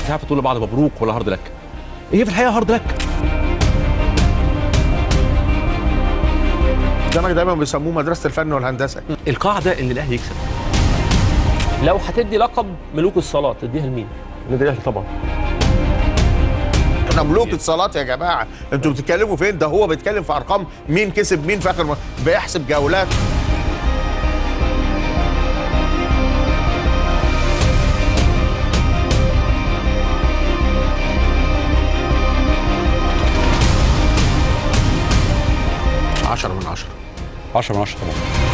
مش عارفه تقول لبعض مبروك ولا هارد لك هي في الحقيقه هارد لك الزمالك دايما بيسموه مدرسه الفن والهندسه القاعده ان الاهلي يكسب لو هتدي لقب ملوك الصلاه تديها لمين؟ النادي الاهلي طبعا احنا ملوك الصالات يا جماعه انتوا بتتكلموا فين ده هو بيتكلم في ارقام مين كسب مين في اخر م- بيحسب جولات عشرة من عشرة 10 من 10 طبعا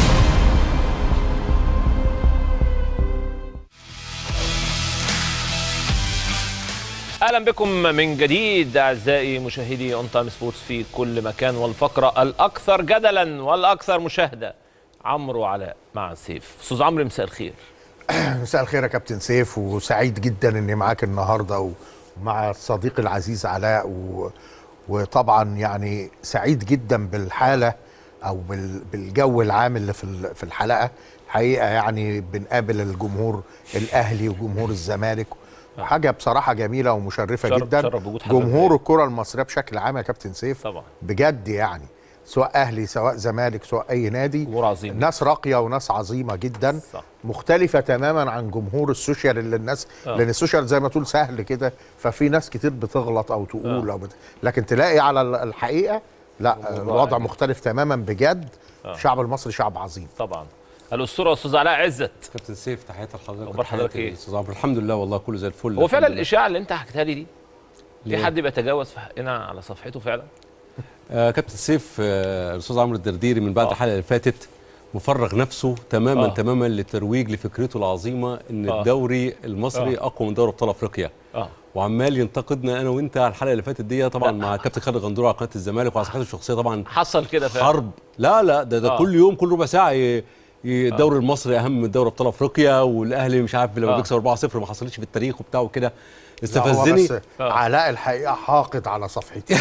اهلا بكم من جديد اعزائي مشاهدي اون تايم سبورتس في كل مكان والفقره الاكثر جدلا والاكثر مشاهده عمرو علاء مع سيف استاذ عمرو مساء الخير مساء الخير يا كابتن سيف وسعيد جدا اني معاك النهارده ومع صديقي العزيز علاء و... وطبعا يعني سعيد جدا بالحاله او بال... بالجو العام اللي في ال- في الحلقه الحقيقه يعني بنقابل الجمهور الاهلي وجمهور الزمالك حاجه بصراحه جميله ومشرفه شرف- جدا شرف بوجود حضرتك. جمهور الكره المصريه بشكل عام يا كابتن سيف طبعا. بجد يعني سواء اهلي سواء زمالك سواء اي نادي جمهور عظيم. ناس راقيه وناس عظيمه جدا صح. مختلفة تماما عن جمهور السوشيال اللي الناس آه. آه. لان السوشيال زي ما تقول سهل كده ففي ناس كتير بتغلط او تقول آه. آه. او بت... لكن تلاقي على ال- الحقيقة لا جمهور الوضع رائع. مختلف تماما بجد آه. الشعب المصري شعب عظيم طبعا الاسطوره استاذ علاء عزت كابتن سيف تحياتي لحضرتك أخبار حضرتك تحياتي إيه؟ للاستاذ عمرو الحمد لله والله كله زي الفل هو فعلا الحمد لله. الاشاعه اللي انت حكيتها لي دي في ليه؟ حد بيتجاوز في حقنا على صفحته فعلا آه كابتن سيف آه الاستاذ عمرو الدرديري من بعد آه. الحلقه اللي فاتت مفرغ نفسه تماما آه. آه. تماما للترويج لفكرته العظيمه ان آه. آه. الدوري المصري آه. آه. اقوى من دوري ابطال افريقيا اه وعمال ينتقدنا انا وانت على الحلقه اللي فاتت دي طبعا لا. مع كابتن خالد غندور على قناه الزمالك وعلى صفحته الشخصيه طبعا حصل كده فعلا حرب لا لا ده ده آه. آه. كل يوم كل ربع ساعه ي... ي- الدوري المصري اهم من دوري ابطال افريقيا والاهلي مش عارف لما آه. آه. بيكسب 4-0 ما حصلتش في التاريخ وبتاع وكده لا، هو استفزني بس آه. علاء الحقيقة حاقد على صفحتي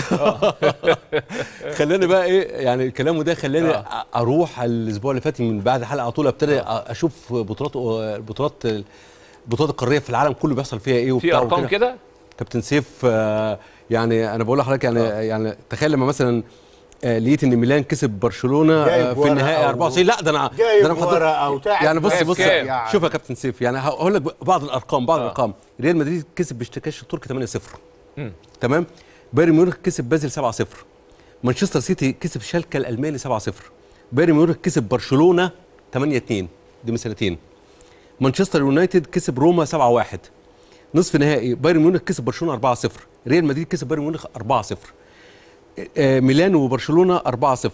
خلاني بقى ايه يعني كلامه ده خلاني آه. آه. اروح الاسبوع اللي فات من بعد الحلقه على طول ابتدي اشوف بطولات بطولات البطولات القاريه في العالم كله بيحصل فيها ايه في وبتاع ارقام وكده. كده كابتن سيف آه، يعني انا بقول لحضرتك يعني آه. يعني تخيل لما مثلا آه، لقيت ان ميلان كسب برشلونه جايب آه، في ورقة النهائي أو- 94 لا ده انا جايب ده انا محضر- ورقة وتعب يعني بص بس بص كام؟ يعني. شوف يا كابتن سيف يعني هقول لك بعض الارقام بعض آه. الارقام ريال مدريد كسب باشتكاش التركي 8-0 مم. تمام بايرن ميونخ كسب بازل 7-0 مانشستر سيتي كسب شالكه الالماني 7-0 بايرن ميونخ كسب برشلونه 8-2 دي من سنتين مانشستر يونايتد كسب روما 7-1 نصف نهائي بايرن ميونخ كسب برشلونه 4-0 ريال مدريد كسب بايرن ميونخ 4-0 آه، ميلان وبرشلونه 4-0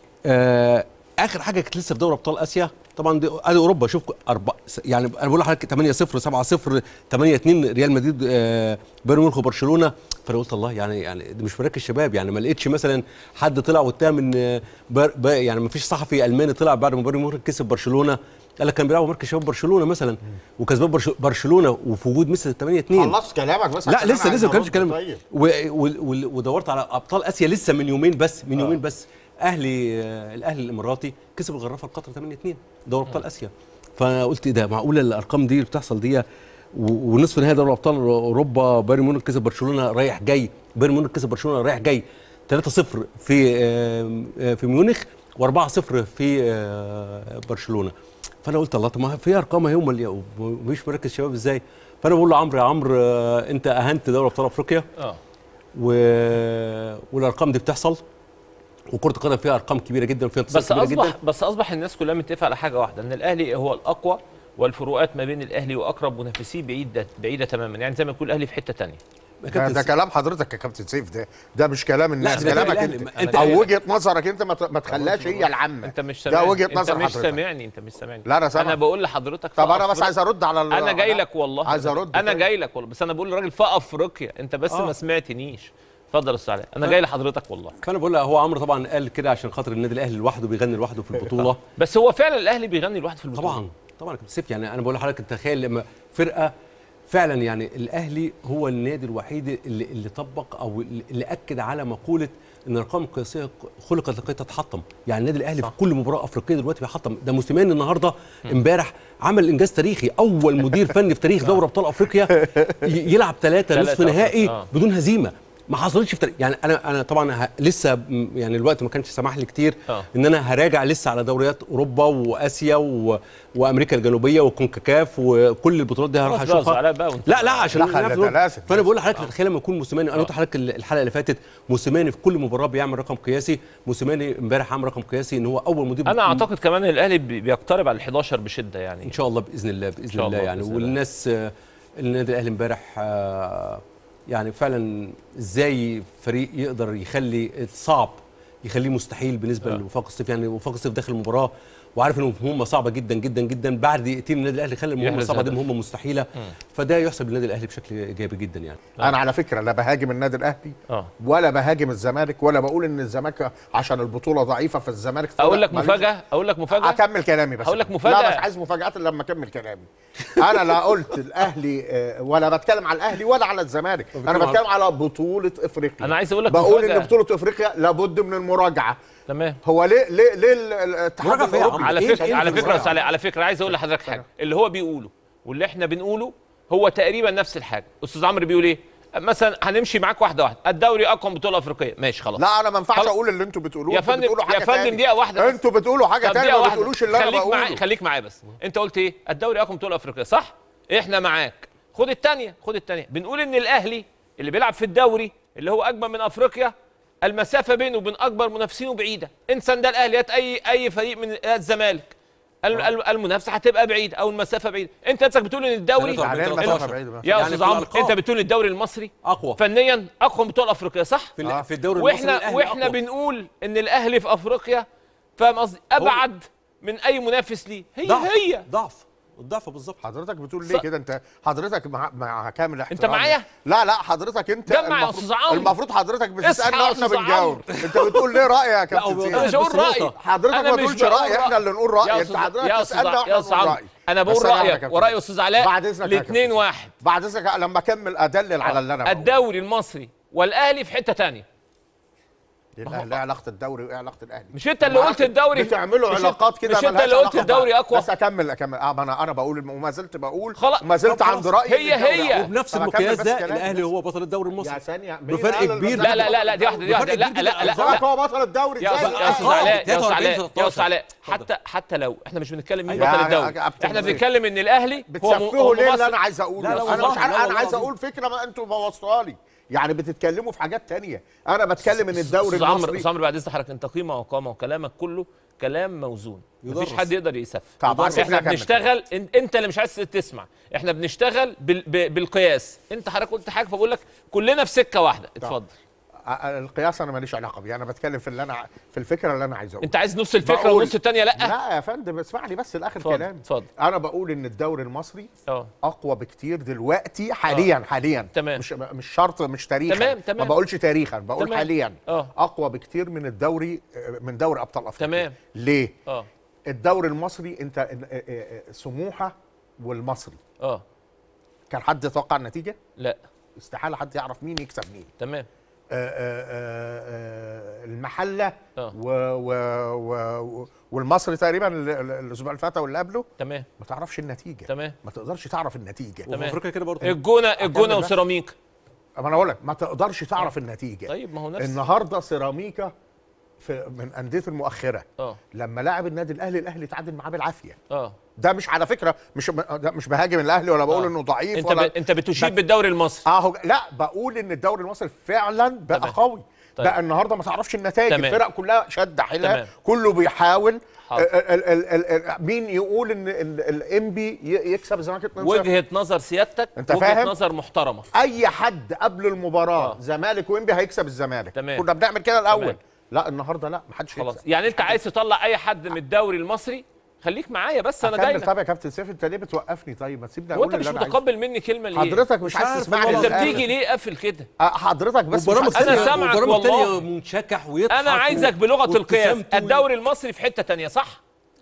آه، اخر حاجه كانت لسه في دوري ابطال اسيا طبعا دي ادي اوروبا شوف أربع يعني انا بقول لحضرتك 8 0 7 0 8 2 ريال مدريد آه، بايرن ميونخ وبرشلونه فانا قلت الله يعني يعني دي مش مراكز شباب يعني ما لقيتش مثلا حد طلع واتهم ان آه، بر بر يعني ما فيش صحفي الماني طلع بعد ما بايرن ميونخ كسب برشلونه قال لك كان بيلعبوا مركز شباب برشلونه مثلا وكسبان برش- برشلونه وفي وجود مثل 8 2 خلصت كلامك بس لا عشان أنا لسه عايز لسه ما كانش أرد كلام طيب. و- و- و- ودورت على ابطال اسيا لسه من يومين بس من يومين بس اهلي آه، الاهلي الاماراتي كسب الغرافه القطر 8 2 دوري ابطال اسيا فقلت ايه ده معقوله الارقام دي اللي بتحصل دي و- ونصف نهائي دوري ابطال اوروبا بايرن ميونخ كسب برشلونه رايح جاي بايرن ميونخ كسب برشلونه رايح جاي 3 0 في آه، آه، في ميونخ و4 0 في آه، برشلونه فانا قلت الله طب ما في ارقام اهي امال مش مركز شباب ازاي فانا بقول له عمرو يا عمرو آه، انت اهنت دوري ابطال افريقيا اه و... والارقام دي بتحصل وكره القدم فيها ارقام كبيره جدا وفيها انتصارات بس كبيره اصبح جدا بس اصبح الناس كلها متفقه على حاجه واحده ان الاهلي هو الاقوى والفروقات ما بين الاهلي واقرب منافسيه بعيده بعيده تماما يعني زي ما يكون الاهلي في حته تانية ده, ده كلام حضرتك يا كابتن سيف ده ده مش كلام الناس ده كلام كلامك الأهلي. انت, أنت- او وجهه نظرك انت ما ت- ما تخليهاش هي العامه انت مش ده سامعني وجهه انت نظر مش حضرتك سامعني انت مش سامعني لا، أنا سامع. انا بقول لحضرتك في طب انا بس أفريقيا- عايز ارد على ال- انا جاي لك والله عايز ارد انا طيب. جاي لك والله بس انا بقول للراجل في افريقيا انت بس آه. ما سمعتنيش اتفضل يا استاذ علاء انا جاي لحضرتك والله فانا بقول له هو عمرو طبعا قال كده عشان خاطر النادي الاهلي لوحده بيغني لوحده في البطوله بس هو فعلا الاهلي بيغني لوحده في البطوله طبعا طبعا يا كابتن سيف يعني انا بقول لحضرتك تخيل لما فرقه فعلا يعني الاهلي هو النادي الوحيد اللي اللي طبق او اللي اكد على مقوله ان الارقام القياسيه خلقت لكي تتحطم يعني النادي الاهلي في كل مباراه افريقيه دلوقتي بيحطم ده موسيماني النهارده امبارح عمل انجاز تاريخي اول مدير فني في تاريخ دوري ابطال افريقيا ي- يلعب ثلاثه نصف ثلاثة نهائي آه. بدون هزيمه ما حصلتش في تاريخ يعني انا انا طبعا ه- لسه م- يعني الوقت ما كانش سمح لي كتير آه. ان انا هراجع لسه على دوريات اوروبا واسيا و... وامريكا الجنوبيه وكونكاكاف وكل البطولات دي هروح خلاص بقى اشوفها زعلان بقى وانت- لا لا عشان لا، نفس خلي ده الوقت. لازم. فانا بقول لحضرتك تخيل لما يكون موسيماني انا قلت لحضرتك الحلقه اللي فاتت موسيماني في كل مباراه بيعمل رقم قياسي موسيماني امبارح عمل رقم قياسي ان هو اول مدير انا اعتقد كمان ان الاهلي بي- بيقترب على ال 11 بشده يعني ان شاء الله باذن الله باذن شاء الله الله يعني بإذن الله. والناس آه، النادي الاهلي امبارح آه، يعني فعلا ازاي فريق يقدر يخلي الصعب يخليه مستحيل بالنسبه آه. لوفاق الصيف يعني وفاق الصيف داخل المباراه وعارف ان مهمه صعبه جدا جدا جدا بعد دقيقتين النادي الاهلي خلى المهمه يحرز الصعبه دي هدف. مهمه مستحيله فده يحسب للنادي الاهلي بشكل ايجابي جدا يعني انا على فكره لا بهاجم النادي الاهلي اه ولا بهاجم الزمالك ولا بقول ان الزمالك عشان البطوله ضعيفه فالزمالك اقول لك ماليش- مفاجاه اقول لك مفاجاه اكمل كلامي بس هقول لك مفاجأة. لا مش عايز مفاجات الا لما اكمل كلامي انا لا قلت الاهلي آه، ولا بتكلم على الاهلي ولا على الزمالك انا بتكلم بتكلم على بطوله افريقيا أنا عايز أقول لك بقول مفاجأة. ان بطوله افريقيا لابد من المراجعه تمام هو ليه ليه ليه ال- الاتحاد مراجعة فيها الاوروبي عمرو. على إيه- فكره إيه على اللي فكره بيزرع؟ على, على فكره عايز اقول لحضرتك حاجه اللي هو بيقوله واللي احنا بنقوله هو تقريبا نفس الحاجه استاذ عمرو بيقول ايه مثلا هنمشي معاك واحده واحده الدوري اقوى من بطوله افريقيه ماشي خلاص لا انا ما ينفعش خلاص. اقول اللي انتوا بتقولوه يا انتوا فندم- بتقولوا يا حاجه فندم تاني. دقيقة واحدة بس. انتوا بتقولوا حاجه طب تانية دقيقة ما واحدة. بتقولوش اللي انا خليك بقوله معايا خليك معايا بس انت قلت ايه الدوري اقوى من بطوله افريقيه صح احنا معاك خد الثانيه خد الثانيه بنقول ان الاهلي اللي بيلعب في الدوري اللي هو اجمل من افريقيا المسافه بينه وبين اكبر منافسينه بعيده انسى ده الاهلي هات اي اي فريق من الزمالك ال- ال- المنافسه هتبقى بعيد او المسافه بعيده انت نفسك بتقول ان الدوري ثلاثة يعني ايه وأربعين، المسافه 13. بعيده بقى؟ يا يعني استاذ في عمرو الألقاب. انت بتقول الدوري المصري اقوى فنيا اقوى من بطوله افريقيا صح في, ال- في الدوري المصري واحنا الأهلي واحنا أقوى. بنقول ان الاهلي في افريقيا فاهم قصدي ابعد من اي منافس ليه هي ضعف هي ضعف الضعف بالظبط حضرتك بتقول ليه ص- كده انت حضرتك مع, مع كامل احترامي معايا؟ لا لا حضرتك انت جمع يا المفروض- أستاذ عمرو. المفروض حضرتك اصحى بتسالنا يا واحنا أستاذ بنجاوب انت بتقول ليه رايي يا كابتن هو- سيف انا مش هقول بس رايي نقطة. حضرتك أنا ما مش تقولش بقول رأي، إحنا اللي نقول رأي. يا أنت أستاذ- حضرتك يا تسألنا أستاذ- وإحنا يا نقول أستاذ عمرو. رأي. انا بقول بس أنا يا رايك كابتن وراي سيف. استاذ علاء بعد إذنك يا الاثنين كابتن. واحد بعد اذنك لما اكمل ادلل على اللي انا بقوله الدوري المصري والاهلي في حته تانية ايه علاقه الدوري وايه علاقه الاهلي مش انت اللي قلت الدوري بتعملوا مش انت- علاقات كده مش انت ملهاش اللي قلت علاقة الدوري ببعض. اقوى بس اكمل اكمل اه ما انا انا بقول وما زلت بقول خلاص. وما زلت طب عند خلاص. رايي هي- إن الدوري هي. أقوى. وبنفس طب أكمل المقياس بس ده كلامي الاهلي بس. هو بطل الدوري المصري يا ثانيه بفرق كبير لا لا لا لا دي واحده دي واحده لا لا لا, لا, الزمالك لا. هو بطل الدوري يا زي أستاذ- يا استاذ الأهلي. علاء يا استاذ 43 علاء يا استاذ 13. علاء حتى حتى لو احنا مش بنتكلم مين يا- بطل يا الدوري كابتن احنا زيد. بنتكلم ان الاهلي هو م- هو بتسفهوا ليه اللي مصر انا عايز اقوله لا، لا انا والله، مش عارف لا انا والله عايز العظيم. اقول فكره ما انتوا بوظتوها لي يعني بتتكلموا في حاجات تانية انا بتكلم ان الدوري استاذ عمرو المصري استاذ عمرو بعد اذن حضرتك انت قيمه وقامه وكلامك كله كلام موزون مفيش يدرس. حد يقدر يسف طب بس أنا احنا أكمل. بنشتغل إن- انت اللي مش عايز تسمع احنا بنشتغل بال... ب- بالقياس انت حضرتك قلت حاجه فبقول لك كلنا في سكه واحده اتفضل آه، القياس انا ماليش علاقه بيه انا بتكلم في اللي انا في الفكره اللي انا عايز اقولها انت عايز نص الفكره بقول- والنص الثانيه لا لا يا فندم اسمعني بس لاخر اتفضل، كلامي اتفضل. انا بقول ان الدوري المصري اه اقوى بكتير دلوقتي حاليا حاليا تمام. مش مش شرط مش تاريخا تمام، تمام. ما بقولش تاريخا بقول تمام. حاليا اه. اقوى بكتير من الدوري من دوري ابطال افريقيا تمام. ليه اه الدوري المصري انت اه، اه، اه، سموحه والمصري اه كان حد يتوقع النتيجه لا استحاله حد يعرف مين يكسب مين تمام آه، آه، آه، آه، المحله اه. و و و والمصري تقريبا ال- ال- الاسبوع اللي فات واللي قبله تمام ما تعرفش النتيجه تمام ما تقدرش تعرف النتيجه تمام. وفي افريقيا كده برضه الجونه الجونه بس. وسيراميكا اما انا اقول لك ما تقدرش تعرف النتيجه طيب ما هو نفس النهارده سيراميكا في من انديه المؤخره اه لما لاعب النادي الاهلي الاهلي تعادل معاه بالعافيه اه ده مش على فكره مش ده مش بهاجم الاهلي ولا بقول آه. انه ضعيف انت ولا ب... انت بتشيد بالدوري المصري اهو لا بقول ان الدوري المصري فعلا بقى تمام. قوي طيب. بقى النهارده ما تعرفش النتائج تمام. الفرق كلها شد حيلها تمام. كله بيحاول حاضر. ال ال ال ال مين يقول ان الانبي يكسب الزمالك 2-0 وجهه نظر سيادتك انت وجهه فاهم؟ نظر محترمه اي حد قبل المباراه آه. زمالك وانبي هيكسب الزمالك تمام. كنا بنعمل كده الاول تمام. لا النهارده لا محدش خلاص يكسب يعني انت عايز تطلع اي حد من الدوري المصري خليك معايا بس انا جاي أكمل لك طب يا كابتن سيف انت ليه بتوقفني طيب ما تسيبني هو اقول انت مش اللي أنا عايزه. متقبل مني كلمه ليه حضرتك مش مش عايز عارف تسمعني والله. انت للآخر. بتيجي ليه قافل كده آه، حضرتك بس مش وبرامج عايز أنا تانية- سامعك وبرامج والله. تانية منشكح ويضحك انا و- عايزك بلغه القياس وابتسامته الدوري المصري في حته تانية صح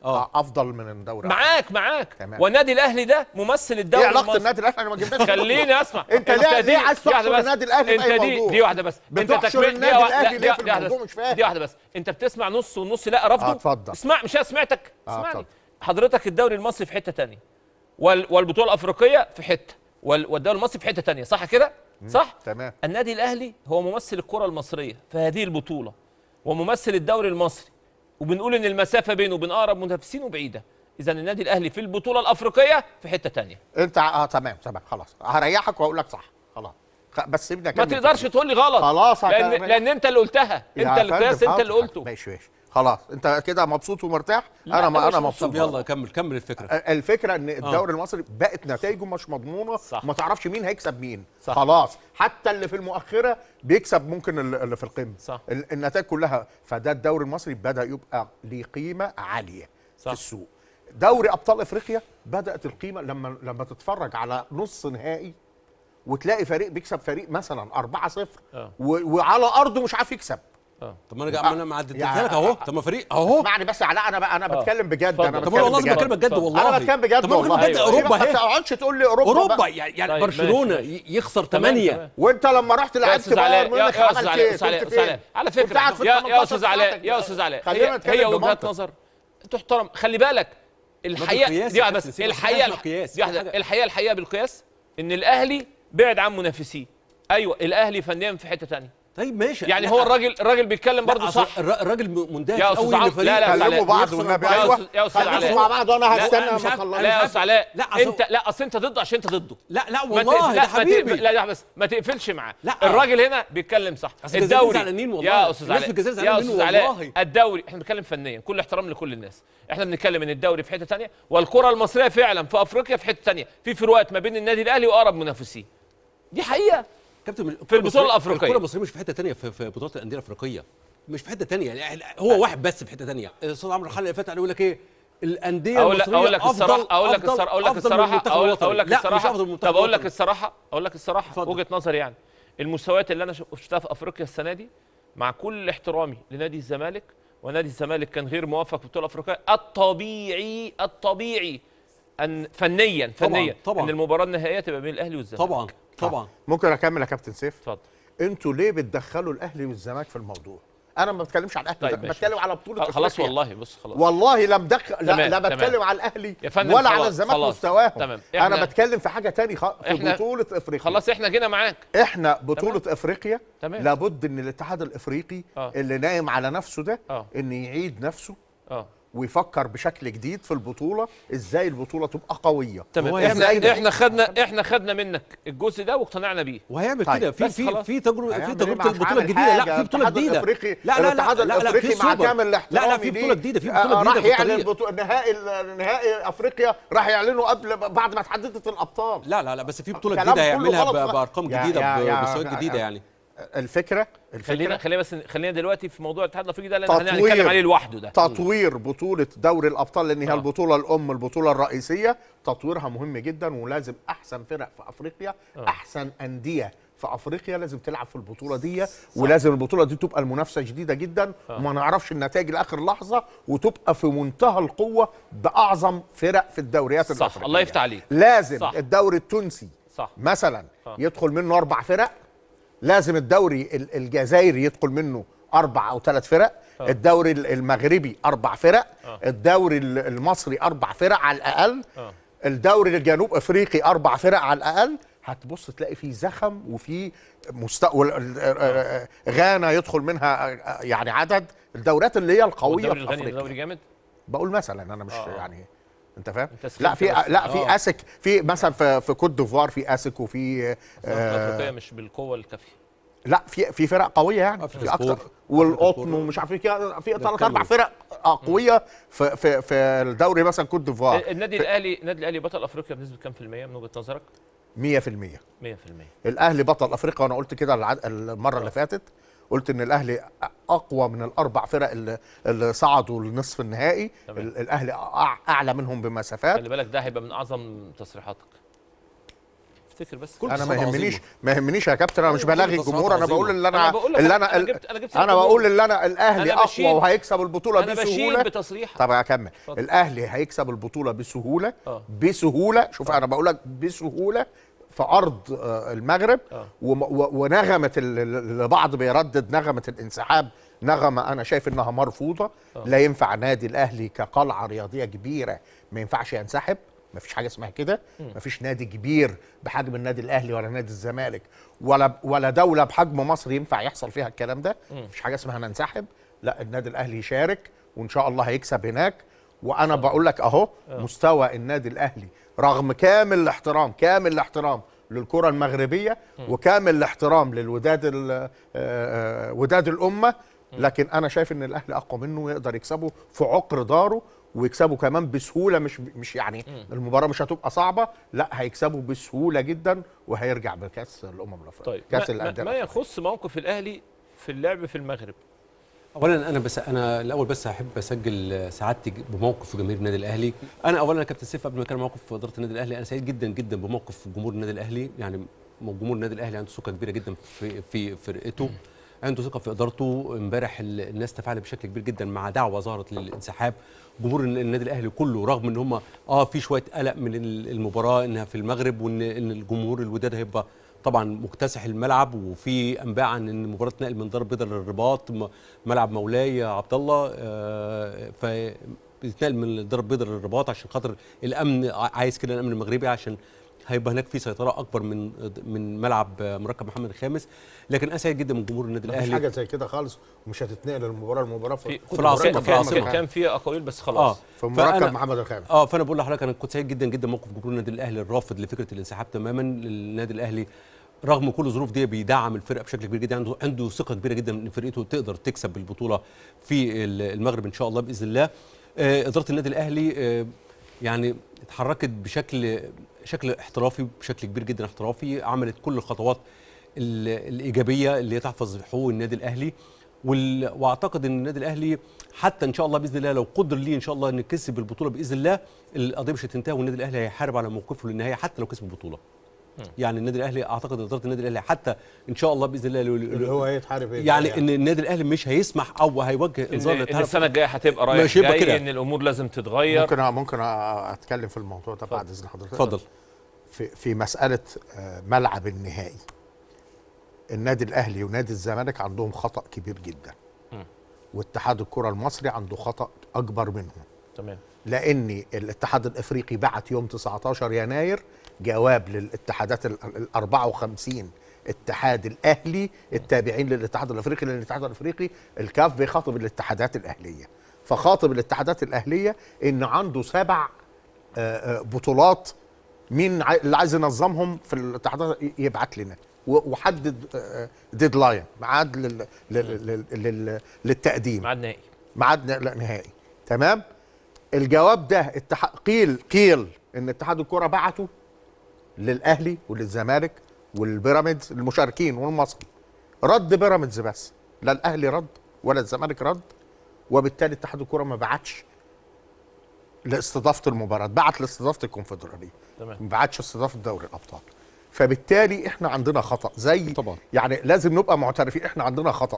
آه. افضل من الدوري معاك معاك تمام. والنادي الاهلي ده ممثل الدوري ايه علاقه المصري. النادي الاهلي انا ما جبناش خليني اسمع انت ليه- دي- ليه عايز دي واحدة تحشر بس. النادي الأهلي في انت أي دي موضوع؟ دي واحده بس انت بتحشر تكمل النادي دي- الأهلي لا، ليه دي- في دي واحده الموضوع؟ بس مش فاهم. دي واحده بس انت بتسمع نص والنص لا رفضه اه، اتفضل. اسمع مش أنا سمعتك اه، اسمعني اتفضل. حضرتك الدوري المصري في حته تانية وال والبطوله الافريقيه في حته وال والدوري المصري في حته تانية صح كده صح تمام. النادي الاهلي هو ممثل الكره المصريه في هذه البطوله وممثل الدوري المصري وبنقول ان المسافه بينه وبين اقرب منافسينه بعيده اذا النادي الاهلي في البطوله الافريقيه في حته تانية انت اه تمام تمام خلاص هريحك واقول لك صح خلاص خ- بس سيبني ما اكمل تقدرش فكرتي. تقول لي غلط خلاص لان هكمل. لان انت اللي قلتها يا انت القياس فندم، انت اللي حاضر. قلته ماشي ماشي خلاص انت كده مبسوط ومرتاح لا، انا ما أنا مش انا مبسوط. مبسوط طب يلا كمل كمل الفكره الفكره ان الدوري المصري بقت نتائجه مش مضمونه صح. ما تعرفش مين هيكسب مين صح. خلاص حتى اللي في المؤخره بيكسب ممكن ال- اللي في القمه صح. ال- النتائج كلها فده الدوري المصري بدا يبقى ليه قيمه عاليه صح. في السوق دوري ابطال افريقيا بدات القيمه لما لما تتفرج على نص نهائي وتلاقي فريق بيكسب فريق مثلا 4-0 اه. و- وعلى ارضه مش عارف يكسب طب ما انا جا- ما انا ما عدتها يعني- لك اهو طب ما فريق اهو اسمعني بس علاء انا بقى انا اه. بتكلم بجد اتفضل. انا طب بتكلم والله لازم بجد بكلمك بجد اتفضل. والله انا بتكلم بجد طب ما والله بجد أيوة. اوروبا ما اهي تقعدش تقول لي اوروبا اوروبا بقى. يعني يعني طيب، برشلونه ماشي، ي- يخسر تمام، 8 تمام. وانت لما رحت يا لعبت استاذ علاء بايرن يا ميونخ يا استاذ عملت علاء ايه؟ استاذ علاء كنت استاذ فين؟ علاء على كنت فكره قاعد في يا يا 18 استاذ علاء بتاعتك. يا استاذ علاء خلينا هي نتكلم هي وجهات بمنطق. نظر تحترم خلي بالك الحقيقه بالقياس دي يا واحدة كابتن بس سيف، الحقيقه بس بالقياس. دي واحدة حاجة- الحقيقه الحقيقه بالقياس ان الاهلي بعد عن منافسيه ايوه الاهلي فنيا في حته ثانيه طيب ماشي يعني لا، هو الراجل الراجل بيتكلم لا، برضه أصل صح الر- الراجل مندهش يا أستاذ قوي عمرو، لفريق لا، لا، يخسر كلموا بعض أربعة. والنبي يا ايوه أستاذ- يا أستاذ خليكم علاء. مع بعض وانا لا، هستنى أنا مش ما عارف- اخلص لا يا استاذ علاء لا، أصل- انت لا اصل انت ضده عشان انت ضده لا لا ما والله تقف- ده لا ما حبيبي تقف- لا لا بس ما تقفلش معاه لا. الراجل هنا بيتكلم صح أصل الجزائريين الدوري زعلانين والله. يا استاذ الناس علاء في الجزائر يا زعلانين استاذ منه علاء والله. الدوري احنا بنتكلم فنيا كل احترام لكل الناس احنا بنتكلم ان الدوري في حته ثانيه والكره المصريه فعلا في افريقيا في حته ثانيه في فروقات ما بين النادي الاهلي واقرب منافسيه دي حقيقه كابتن الكرة البطولة المصرية- الأفريقية. الكره المصريه مش في حته تانية في, في بطولات الانديه الافريقيه مش في حته تانية يعني هو واحد بس في حته تانية الاستاذ عمرو الحلقه اللي فاتت يقول لك ايه الانديه اقول لك المصريه اقول لك الصراحه أفضل- اقول لك أفضل- الصراحه اقول لك أفضل من الصراحه المنتخب اقول الوطني. اقول لك لا، مش الصراحه أفضل من المنتخب طب اقول لك الوطني. الصراحه اقول لك الصراحه اتفضل. وجهه نظري يعني المستويات اللي انا شفتها في افريقيا السنه دي مع كل احترامي لنادي الزمالك ونادي الزمالك كان غير موفق في البطوله الافريقيه الطبيعي الطبيعي ان فنيا طبعاً، فنيا طبعاً. ان المباراه النهائيه تبقى بين الاهلي والزمالك طبعا طبعا ممكن اكمل يا كابتن سيف اتفضل انتوا ليه بتدخلوا الاهلي والزمالك في الموضوع انا ما بتكلمش على الاهلي طيب طيب ماشي، بتكلم ماشي. على بطوله خلاص أفريقيا. والله بص خلاص والله لا مدخل لا, تمام، لا تمام. بتكلم على الاهلي يا فندم ولا على خلاص، الزمالك خلاص. مستواهم تمام. انا إحنا- بتكلم في حاجه تاني خ... في إحنا- بطوله افريقيا خلاص احنا جينا معاك احنا بطوله افريقيا تمام. لابد ان الاتحاد الافريقي آه. اللي نايم على نفسه ده آه. ان يعيد نفسه اه ويفكر بشكل جديد في البطوله ازاي البطوله تبقى قويه تمام هو احنا إزاي؟ احنا خدنا احنا خدنا منك الجزء ده واقتنعنا بيه وهيعمل طيب، كده في بس في خلاص. في تجربه في هيعمل إيه؟ تجربه مش البطوله عامل الجديده لا حاجة. في بطوله الاتحاد جديده الافريقي لا لا لا الاتحاد لا لا في الافريقي مع سوبر. كامل الاحترام لا لا في بطوله جديده في بطوله راح جديده في يعلن الطريق البطو... نهائي نهائي افريقيا راح يعلنوا قبل بعد ما اتحددت الابطال لا لا لا بس في بطوله كلام جديده كله هيعملها غلط. ب- بارقام يا- جديده يا- يا- بمستويات يا- جديده يا- يعني الفكره خلينا الفكره خلينا بس خلينا دلوقتي في موضوع الاتحاد الافريقي ده لان احنا هنتكلم تطوير عليه لوحده ده تطوير بطولة دوري الأبطال لأن هي آه. البطولة الأم البطولة الرئيسية تطويرها مهم جدا ولازم أحسن فرق في أفريقيا أحسن أندية في أفريقيا لازم تلعب في البطولة دي ولازم البطولة دي تبقى المنافسة شديدة جدا وما نعرفش النتائج لآخر لحظة وتبقى في منتهى القوة بأعظم فرق في الدوريات صح الأفريقية الله يفتح عليك لازم صح. الدوري التونسي صح مثلا آه. يدخل منه أربع فرق لازم الدوري ال- الجزائري يدخل منه اربع او ثلاث فرق آه. الدوري ال- المغربي اربع فرق آه. الدوري ال- المصري اربع فرق على الاقل آه. الدوري الجنوب افريقي اربع فرق على الاقل هتبص تلاقي فيه زخم وفي مستقبل غانا يدخل منها آه، يعني عدد الدورات اللي هي القويه الدوري في الغني افريقيا دوري جامد بقول مثلا انا مش آه. يعني انت فاهم أنت سخنت لا في بس. لا في آه. اسك في مثلا في في كوت ديفوار في اسك وفي آه الافريقيه مش بالقوه الكافيه لا في في فرق قويه يعني أفريقيا في اكتر سبور. والقطن أفريقيا ومش عارف ايه كده في ثلاث كمل. اربع فرق قويه في في في الدوري مثلا كوت ديفوار النادي الاهلي النادي الاهلي بطل افريقيا بنسبه كام في الميه من وجهه نظرك 100% 100% الاهلي بطل افريقيا وانا قلت كده العد- المره اللي فاتت قلت ان الاهلي اقوى من الاربع فرق اللي, اللي صعدوا لنصف النهائي تمام. ال- الاهلي أع- اعلى منهم بمسافات خلي بالك ده هيبقى من اعظم تصريحاتك افتكر بس كل انا ما تصريح يهمنيش عظيمة. ما يهمنيش يا كابتن انا مش أيوة، بلاغي كل الجمهور تصريحات انا بقول عظيمة. اللي أنا انا بقول لك اللي أنا- انا أنا جبت- أنا جبت انا الجمهور. بقول اللي انا الاهلي أنا بشيل- اقوى وهيكسب البطوله انا بشيل بسهوله بتصريح طب اكمل اتفضل. الاهلي هيكسب البطوله بسهوله آه. بسهوله شوف انا بقول لك بسهوله في ارض آه، المغرب آه. وم- و- ونغمه ال- ال- البعض بيردد نغمه الانسحاب نغمه انا شايف انها مرفوضه لا ينفع نادي الاهلي كقلعه رياضيه كبيره ما ينفعش ينسحب ما فيش حاجه اسمها كده ما فيش نادي كبير بحجم النادي الاهلي ولا نادي الزمالك ولا ولا دوله بحجم مصر ينفع يحصل فيها الكلام ده ما فيش حاجه اسمها ننسحب لا النادي الاهلي يشارك وان شاء الله هيكسب هناك وانا بقول لك اهو مستوى النادي الاهلي رغم كامل الاحترام كامل الاحترام للكره المغربيه وكامل الاحترام للوداد ال- آه، آه، وداد الامه لكن انا شايف ان الاهلي اقوى منه ويقدر يكسبه في عقر داره ويكسبه كمان بسهوله مش مش يعني المباراه مش هتبقى صعبه لا هيكسبه بسهوله جدا وهيرجع بكاس الامم الافريقيه طيب كاس ما, ما, الانديه ما الأفريقية. يخص موقف الاهلي في اللعب في المغرب اولا انا بس انا الاول بس احب اسجل سعادتي بموقف جماهير النادي الاهلي انا اولا يا كابتن سيف قبل ما كان موقف اداره النادي الاهلي انا سعيد جدا جدا بموقف جمهور النادي الاهلي يعني جمهور النادي الاهلي عنده ثقه كبيره جدا في في فرقته عنده ثقه في ادارته امبارح ال- الناس تفاعلت بشكل كبير جدا مع دعوه ظهرت للانسحاب جمهور الن- النادي الاهلي كله رغم ان هم اه في شويه قلق من ال- المباراه انها في المغرب وان ان الجمهور الوداد هيبقى طبعا مكتسح الملعب وفي انباء عن ان المباراه تنقل من دار البيضاء للرباط م- ملعب مولاي يا عبد الله آه، ف بيتنقل من دار البيضاء للرباط عشان خاطر الامن ع- عايز كده الامن المغربي عشان هيبقى هناك في سيطره اكبر من من ملعب آه، مركب محمد الخامس لكن انا سعيد جدا من جمهور النادي مفيش الاهلي حاجه زي كده خالص ومش هتتنقل المباراه المباراه في, في العاصمة، كان- في العاصمة. كان- كان في اقاويل بس خلاص في فأنا- مركب محمد الخامس اه فانا بقول لحضرتك انا كنت سعيد جدا جدا موقف جمهور النادي الاهلي الرافض لفكره الانسحاب تماما للنادي الاهلي رغم كل الظروف دي بيدعم الفرقه بشكل كبير جدا عنده عنده ثقه كبيره جدا ان فرقته تقدر تكسب البطوله في ال- المغرب ان شاء الله باذن الله آه اداره النادي الاهلي آه يعني اتحركت بشكل شكل احترافي بشكل كبير جدا احترافي عملت كل الخطوات ال- الايجابيه اللي هي تحفظ حقوق النادي الاهلي وال... واعتقد ان النادي الاهلي حتى ان شاء الله باذن الله لو قدر ليه ان شاء الله ان كسب البطوله باذن الله القضيه مش هتنتهي والنادي الاهلي هيحارب على موقفه للنهايه حتى لو كسب البطوله يعني النادي الاهلي اعتقد اداره النادي الاهلي حتى ان شاء الله باذن الله لو- اللي هو هيتحارب ايه يعني ان النادي الاهلي مش هيسمح او هيوجه ان, انذار إن للاتحاد السنه الجايه هتبقى رايح مش هيبقى جاي كده. ان الامور لازم تتغير ممكن ممكن اتكلم في الموضوع ده بعد اذن حضرتك اتفضل في في مساله آه، ملعب النهائي النادي الاهلي ونادي الزمالك عندهم خطا كبير جدا واتحاد الكره المصري عنده خطا اكبر منهم تمام لان الاتحاد الافريقي بعت يوم 19 يناير جواب للاتحادات ال ال- 54 اتحاد الاهلي التابعين للاتحاد الافريقي لان الاتحاد الافريقي الكاف بيخاطب الاتحادات الاهليه فخاطب الاتحادات الاهليه ان عنده سبع آه، آه، بطولات مين عاي- اللي عايز ينظمهم في الاتحادات ي- يبعت لنا و- وحدد آه، ديدلاين ميعاد لل- لل- لل- لل- للتقديم ميعاد نهائي ميعاد ن- لا نهائي تمام الجواب ده اتح... قيل قيل ان اتحاد الكره بعته للاهلي وللزمالك والبيراميدز المشاركين والمصري رد بيراميدز بس لا الاهلي رد ولا الزمالك رد وبالتالي اتحاد الكره ما بعتش لاستضافه المباراه بعت لاستضافه الكونفدراليه تمام ما بعتش استضافه دوري الابطال فبالتالي احنا عندنا خطا زي طبعا. يعني لازم نبقى معترفين احنا عندنا خطا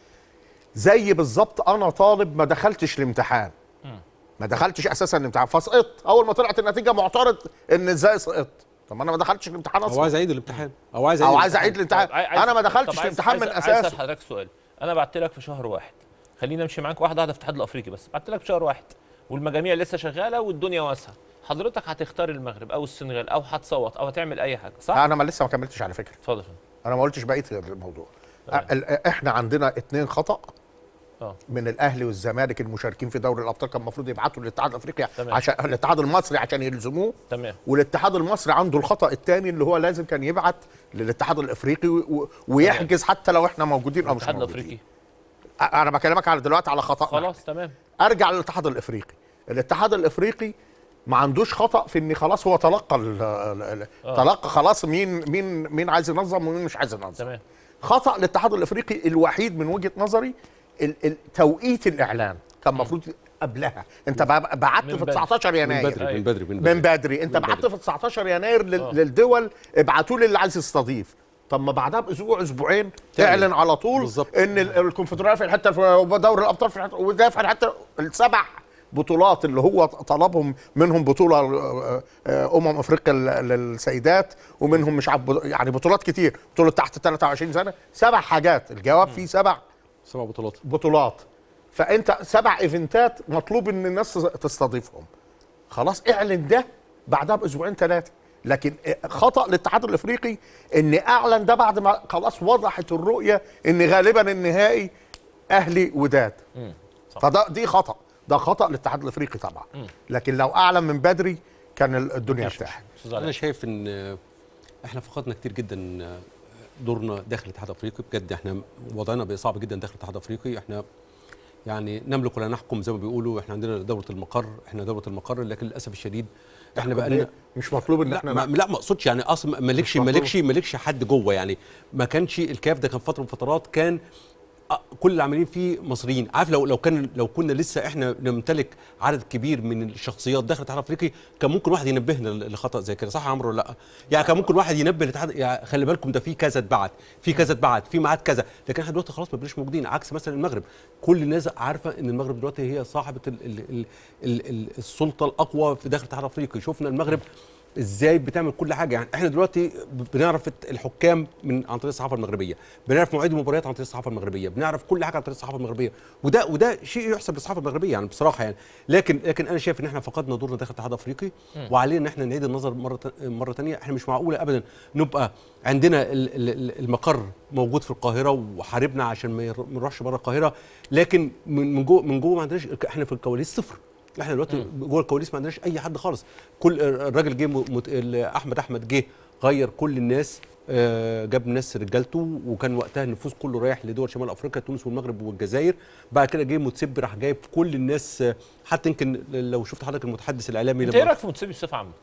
زي بالظبط انا طالب ما دخلتش الامتحان ما دخلتش اساسا الامتحان فسقطت اول ما طلعت النتيجه معترض ان ازاي سقطت طب ما انا ما دخلتش الامتحان او اصلا عايز اعيد الامتحان او عايز او عايز اعيد الامتحان طب عاي- عايز- انا ما طب دخلتش عايز- الامتحان من عايز- عايز اساسه اسال حضرتك سؤال انا بعت لك في شهر واحد خلينا امشي معاك واحده واحده في الاتحاد الافريقي بس بعت لك في شهر واحد والمجاميع لسه شغاله والدنيا واسعه حضرتك هتختار المغرب او السنغال او هتصوت او هتعمل اي حاجه صح؟ انا ما لسه ما كملتش على فكره اتفضل يا فندم. انا ما قلتش بقيه الموضوع تمام. ال- احنا عندنا اتنين خطا اه من الاهلي والزمالك المشاركين في دوري الابطال كان المفروض يبعتوا للاتحاد الافريقي تمام. عشان الاتحاد المصري عشان يلزموه تمام والاتحاد المصري عنده الخطا الثاني اللي هو لازم كان يبعت للاتحاد الافريقي و- و- ويحجز حتى لو احنا موجودين او مش الاتحاد موجودين الافريقي أ- انا بكلمك على دلوقتي على خطا خلاص تمام ارجع للاتحاد الافريقي الاتحاد الافريقي ما عندوش خطا في ان خلاص هو تلقى ال- ال- ال- آه. تلقى خلاص مين مين مين عايز ينظم ومين مش عايز ينظم تمام خطا الاتحاد الافريقي الوحيد من وجهه نظري ال- ال- توقيت الاعلان كان المفروض قبلها انت بع- بعت من في بدري. 19 من يناير بدري من أيوة. بدري من بدري من بدري انت من بعت بدري. في 19 يناير لل- آه. للدول ابعتوا لي اللي عايز يستضيف طب ما بعدها باسبوع اسبوعين تعلن. اعلن على طول بالظبط. ان ال- الكونفدراليه في الحته الفلانية ودوري الابطال في الحته وده في الحته السبع بطولات اللي هو طلبهم منهم بطوله آه، آه، امم افريقيا لل- للسيدات ومنهم مش عارف بط- يعني بطولات كتير بطوله تحت 23 سنه سبع حاجات الجواب فيه سبع سبع بطولات بطولات فانت سبع ايفنتات مطلوب ان الناس تستضيفهم خلاص اعلن ده بعدها باسبوعين ثلاثه لكن خطا الاتحاد الافريقي ان اعلن ده بعد ما خلاص وضحت الرؤيه ان غالبا النهائي اهلي وداد صح. فده دي خطا ده خطا الاتحاد الافريقي طبعا لكن لو اعلن من بدري كان الدنيا ارتاحت أستاذ علاء. انا شايف ان آه، احنا فقدنا كتير جدا آه، دورنا داخل الاتحاد الافريقي بجد احنا وضعنا بقى صعب جدا داخل الاتحاد الافريقي احنا يعني نملك ولا نحكم زي ما بيقولوا احنا عندنا دوله المقر احنا دوله المقر لكن للاسف الشديد احنا بقى لنا مش مطلوب ان لا احنا ما لا ما اقصدش يعني اصلا مالكش مش مطلوب. مالكش مالكش حد جوه يعني ما كانش الكاف ده كان فتره من فترات كان آه، كل اللي عاملين فيه مصريين عارف لو لو كان لو كنا لسه احنا نمتلك عدد كبير من الشخصيات داخل الاتحاد الافريقي كان ممكن واحد ينبهنا ل- لخطا زي كده صح يا عمرو ولا لا يعني كان ممكن واحد ينبه الاتحاد يعني خلي بالكم ده في كذا اتبعت في كذا اتبعت في ميعاد كذا لكن احنا دلوقتي خلاص ما بقيناش موجودين عكس مثلا المغرب كل الناس عارفه ان المغرب دلوقتي هي صاحبه ال ال ال ال ال السلطه الاقوى في داخل الاتحاد الافريقي شفنا المغرب ازاي بتعمل كل حاجه يعني احنا دلوقتي بنعرف الحكام من عن طريق الصحافه المغربيه بنعرف مواعيد المباريات عن طريق الصحافه المغربيه بنعرف كل حاجه عن طريق الصحافه المغربيه وده وده شيء يحسب للصحافه المغربيه يعني بصراحه يعني لكن لكن انا شايف ان احنا فقدنا دورنا داخل الاتحاد الافريقي وعلينا ان احنا نعيد النظر مره مره ثانيه احنا مش معقوله ابدا نبقى عندنا ال- ال- المقر موجود في القاهره وحاربنا عشان ما ير- ما نروحش بره القاهره لكن من من جوه من جوه ما عندناش احنا في الكواليس صفر احنا دلوقتي جوه الكواليس ما عندناش اي حد خالص كل الراجل جه مت... ال- احمد احمد جه غير كل الناس آه، جاب ناس رجالته وكان وقتها النفوذ كله رايح لدول شمال افريقيا تونس والمغرب والجزائر بعد كده جه متسبي راح جايب كل الناس آه، حتى يمكن لو شفت حضرتك المتحدث الاعلامي انت ايه رايك في متسيبي بصفه عامه؟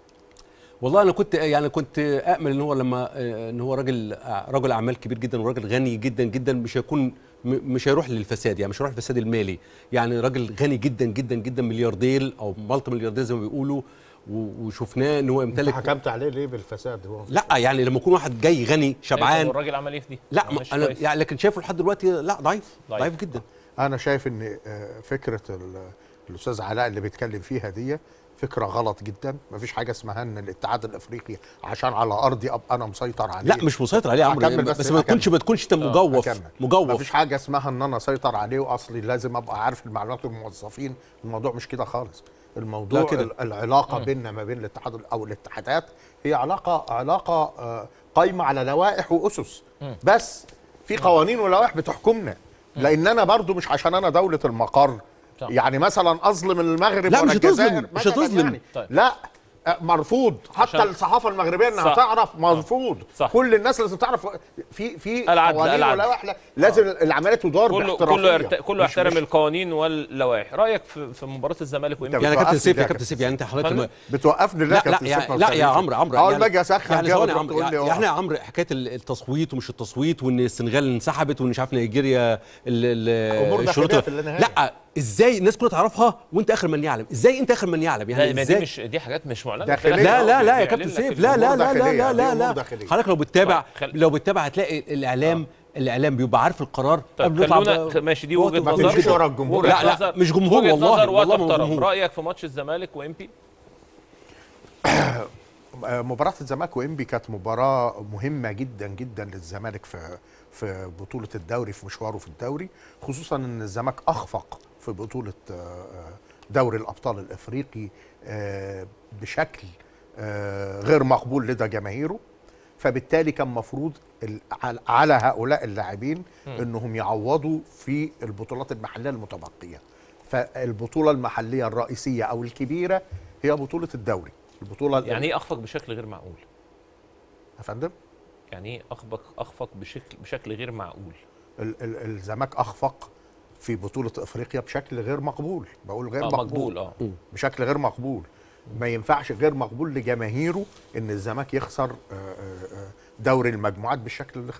والله انا كنت يعني كنت امل ان هو لما ان هو راجل رجل اعمال كبير جدا وراجل غني جدا جدا مش هيكون م- مش هيروح للفساد يعني مش هيروح للفساد المالي يعني راجل غني جدا جدا جدا ملياردير او مالتي ملياردير زي ما بيقولوا و- وشفناه ان هو انت يمتلك حكمت عليه ليه بالفساد هو لا يعني لما يكون واحد جاي غني أيوة، شبعان الراجل عمل ايه في دي؟ لا ما ما عملش انا كويس. يعني لكن شايفه لحد دلوقتي لا ضعيف ضعيف. ضعيف جدا انا شايف ان آه، فكره ال- الاستاذ علاء اللي بيتكلم فيها دي فكره غلط جدا مفيش حاجه اسمها ان الاتحاد الافريقي عشان على ارضي ابقى انا مسيطر عليه لا مش مسيطر عليه يا عمرو هكمل بس, بس بس ما تكونش هكمل. ما تكونش انت مجوف هكمل. مجوف مفيش حاجه اسمها ان انا اسيطر عليه واصلي لازم ابقى عارف المعلومات الموظفين الموضوع مش كده خالص الموضوع لا كده. ال- العلاقه بيننا ما بين الاتحاد او الاتحادات هي علاقه علاقه آه، قايمه على لوائح واسس بس في قوانين ولوائح بتحكمنا لان انا برضو مش عشان انا دوله المقر صح. يعني مثلا اظلم المغرب لا، ولا مش هتظلم، الجزائر مش مثلاً هتظلم. يعني. طيب. لا آه، مرفوض حتى عشان- الصحافه المغربيه انها صح. تعرف مرفوض صح. كل الناس لازم تعرف في في العدل، قوانين العدل. ولوائح لا- لازم العمليه تدار كله باحترافيه كله يرت... كله مش- يحترم مش- القوانين واللوائح رايك في, في مباراه الزمالك وامتى أنت يعني يا كابتن بتوقفني سيف ليه يا يا كابتن سيف يعني انت حضرتك فندم؟ لما- بتوقفني لا لا كابتن لا سيف ما لا, لا يا تسألنيش. عمرو عمرو اول يعني- ما اجي اسخن يعني كده ثواني يا وتروح عمرو تقول لي يعني احنا يا اه. عمرو حكايه التصويت ومش التصويت وان السنغال انسحبت وان مش عارف نيجيريا ال- ال- أمور داخلية الشروط في النهاية. لا ازاي الناس كلها تعرفها وانت اخر من يعلم ازاي انت اخر من يعلم لا يعني ما دي ازاي مش دي حاجات مش معلنه داخلية. لا لا لا يا بيعلن كابتن لك سيف ال- لا لا أمور لا لا داخلية، لا دي لا أمور لا داخلية. حضرتك لو بتتابع طيب، خل- لو بتتابع هتلاقي الاعلام الاعلام بيبقى عارف القرار طيب قبل ما يطلع خلونا ب- ماشي دي بوقت وجهه ما نظر تمشيش ورا الجمهور. وجهة لا، لا، نظر- مش جمهور وجهة والله، نظر والله ما وتحترم جمهور. رايك في ماتش الزمالك وامبي آه، مباراة الزمالك وانبي كانت مباراة مهمة جدا جدا للزمالك في في بطولة الدوري في مشواره في الدوري خصوصا ان الزمالك اخفق في بطولة آه، آه، دوري الابطال الافريقي آه، بشكل آه، غير مقبول لدى جماهيره فبالتالي كان مفروض ال- على- على هؤلاء اللاعبين انهم يعوضوا في البطولات المحليه المتبقيه فالبطوله المحليه الرئيسيه او الكبيره هي بطوله الدوري البطوله يعني ايه اخفق بشكل غير معقول يا فندم يعني ايه اخفق اخفق بشكل بشكل غير معقول ال- ال- الزمالك اخفق في بطوله افريقيا بشكل غير مقبول بقول غير اه مقبول, مقبول اه بشكل غير مقبول ما ينفعش غير مقبول لجماهيره ان الزمالك يخسر آه، آه، آه، دوري المجموعات بالشكل اللي خسره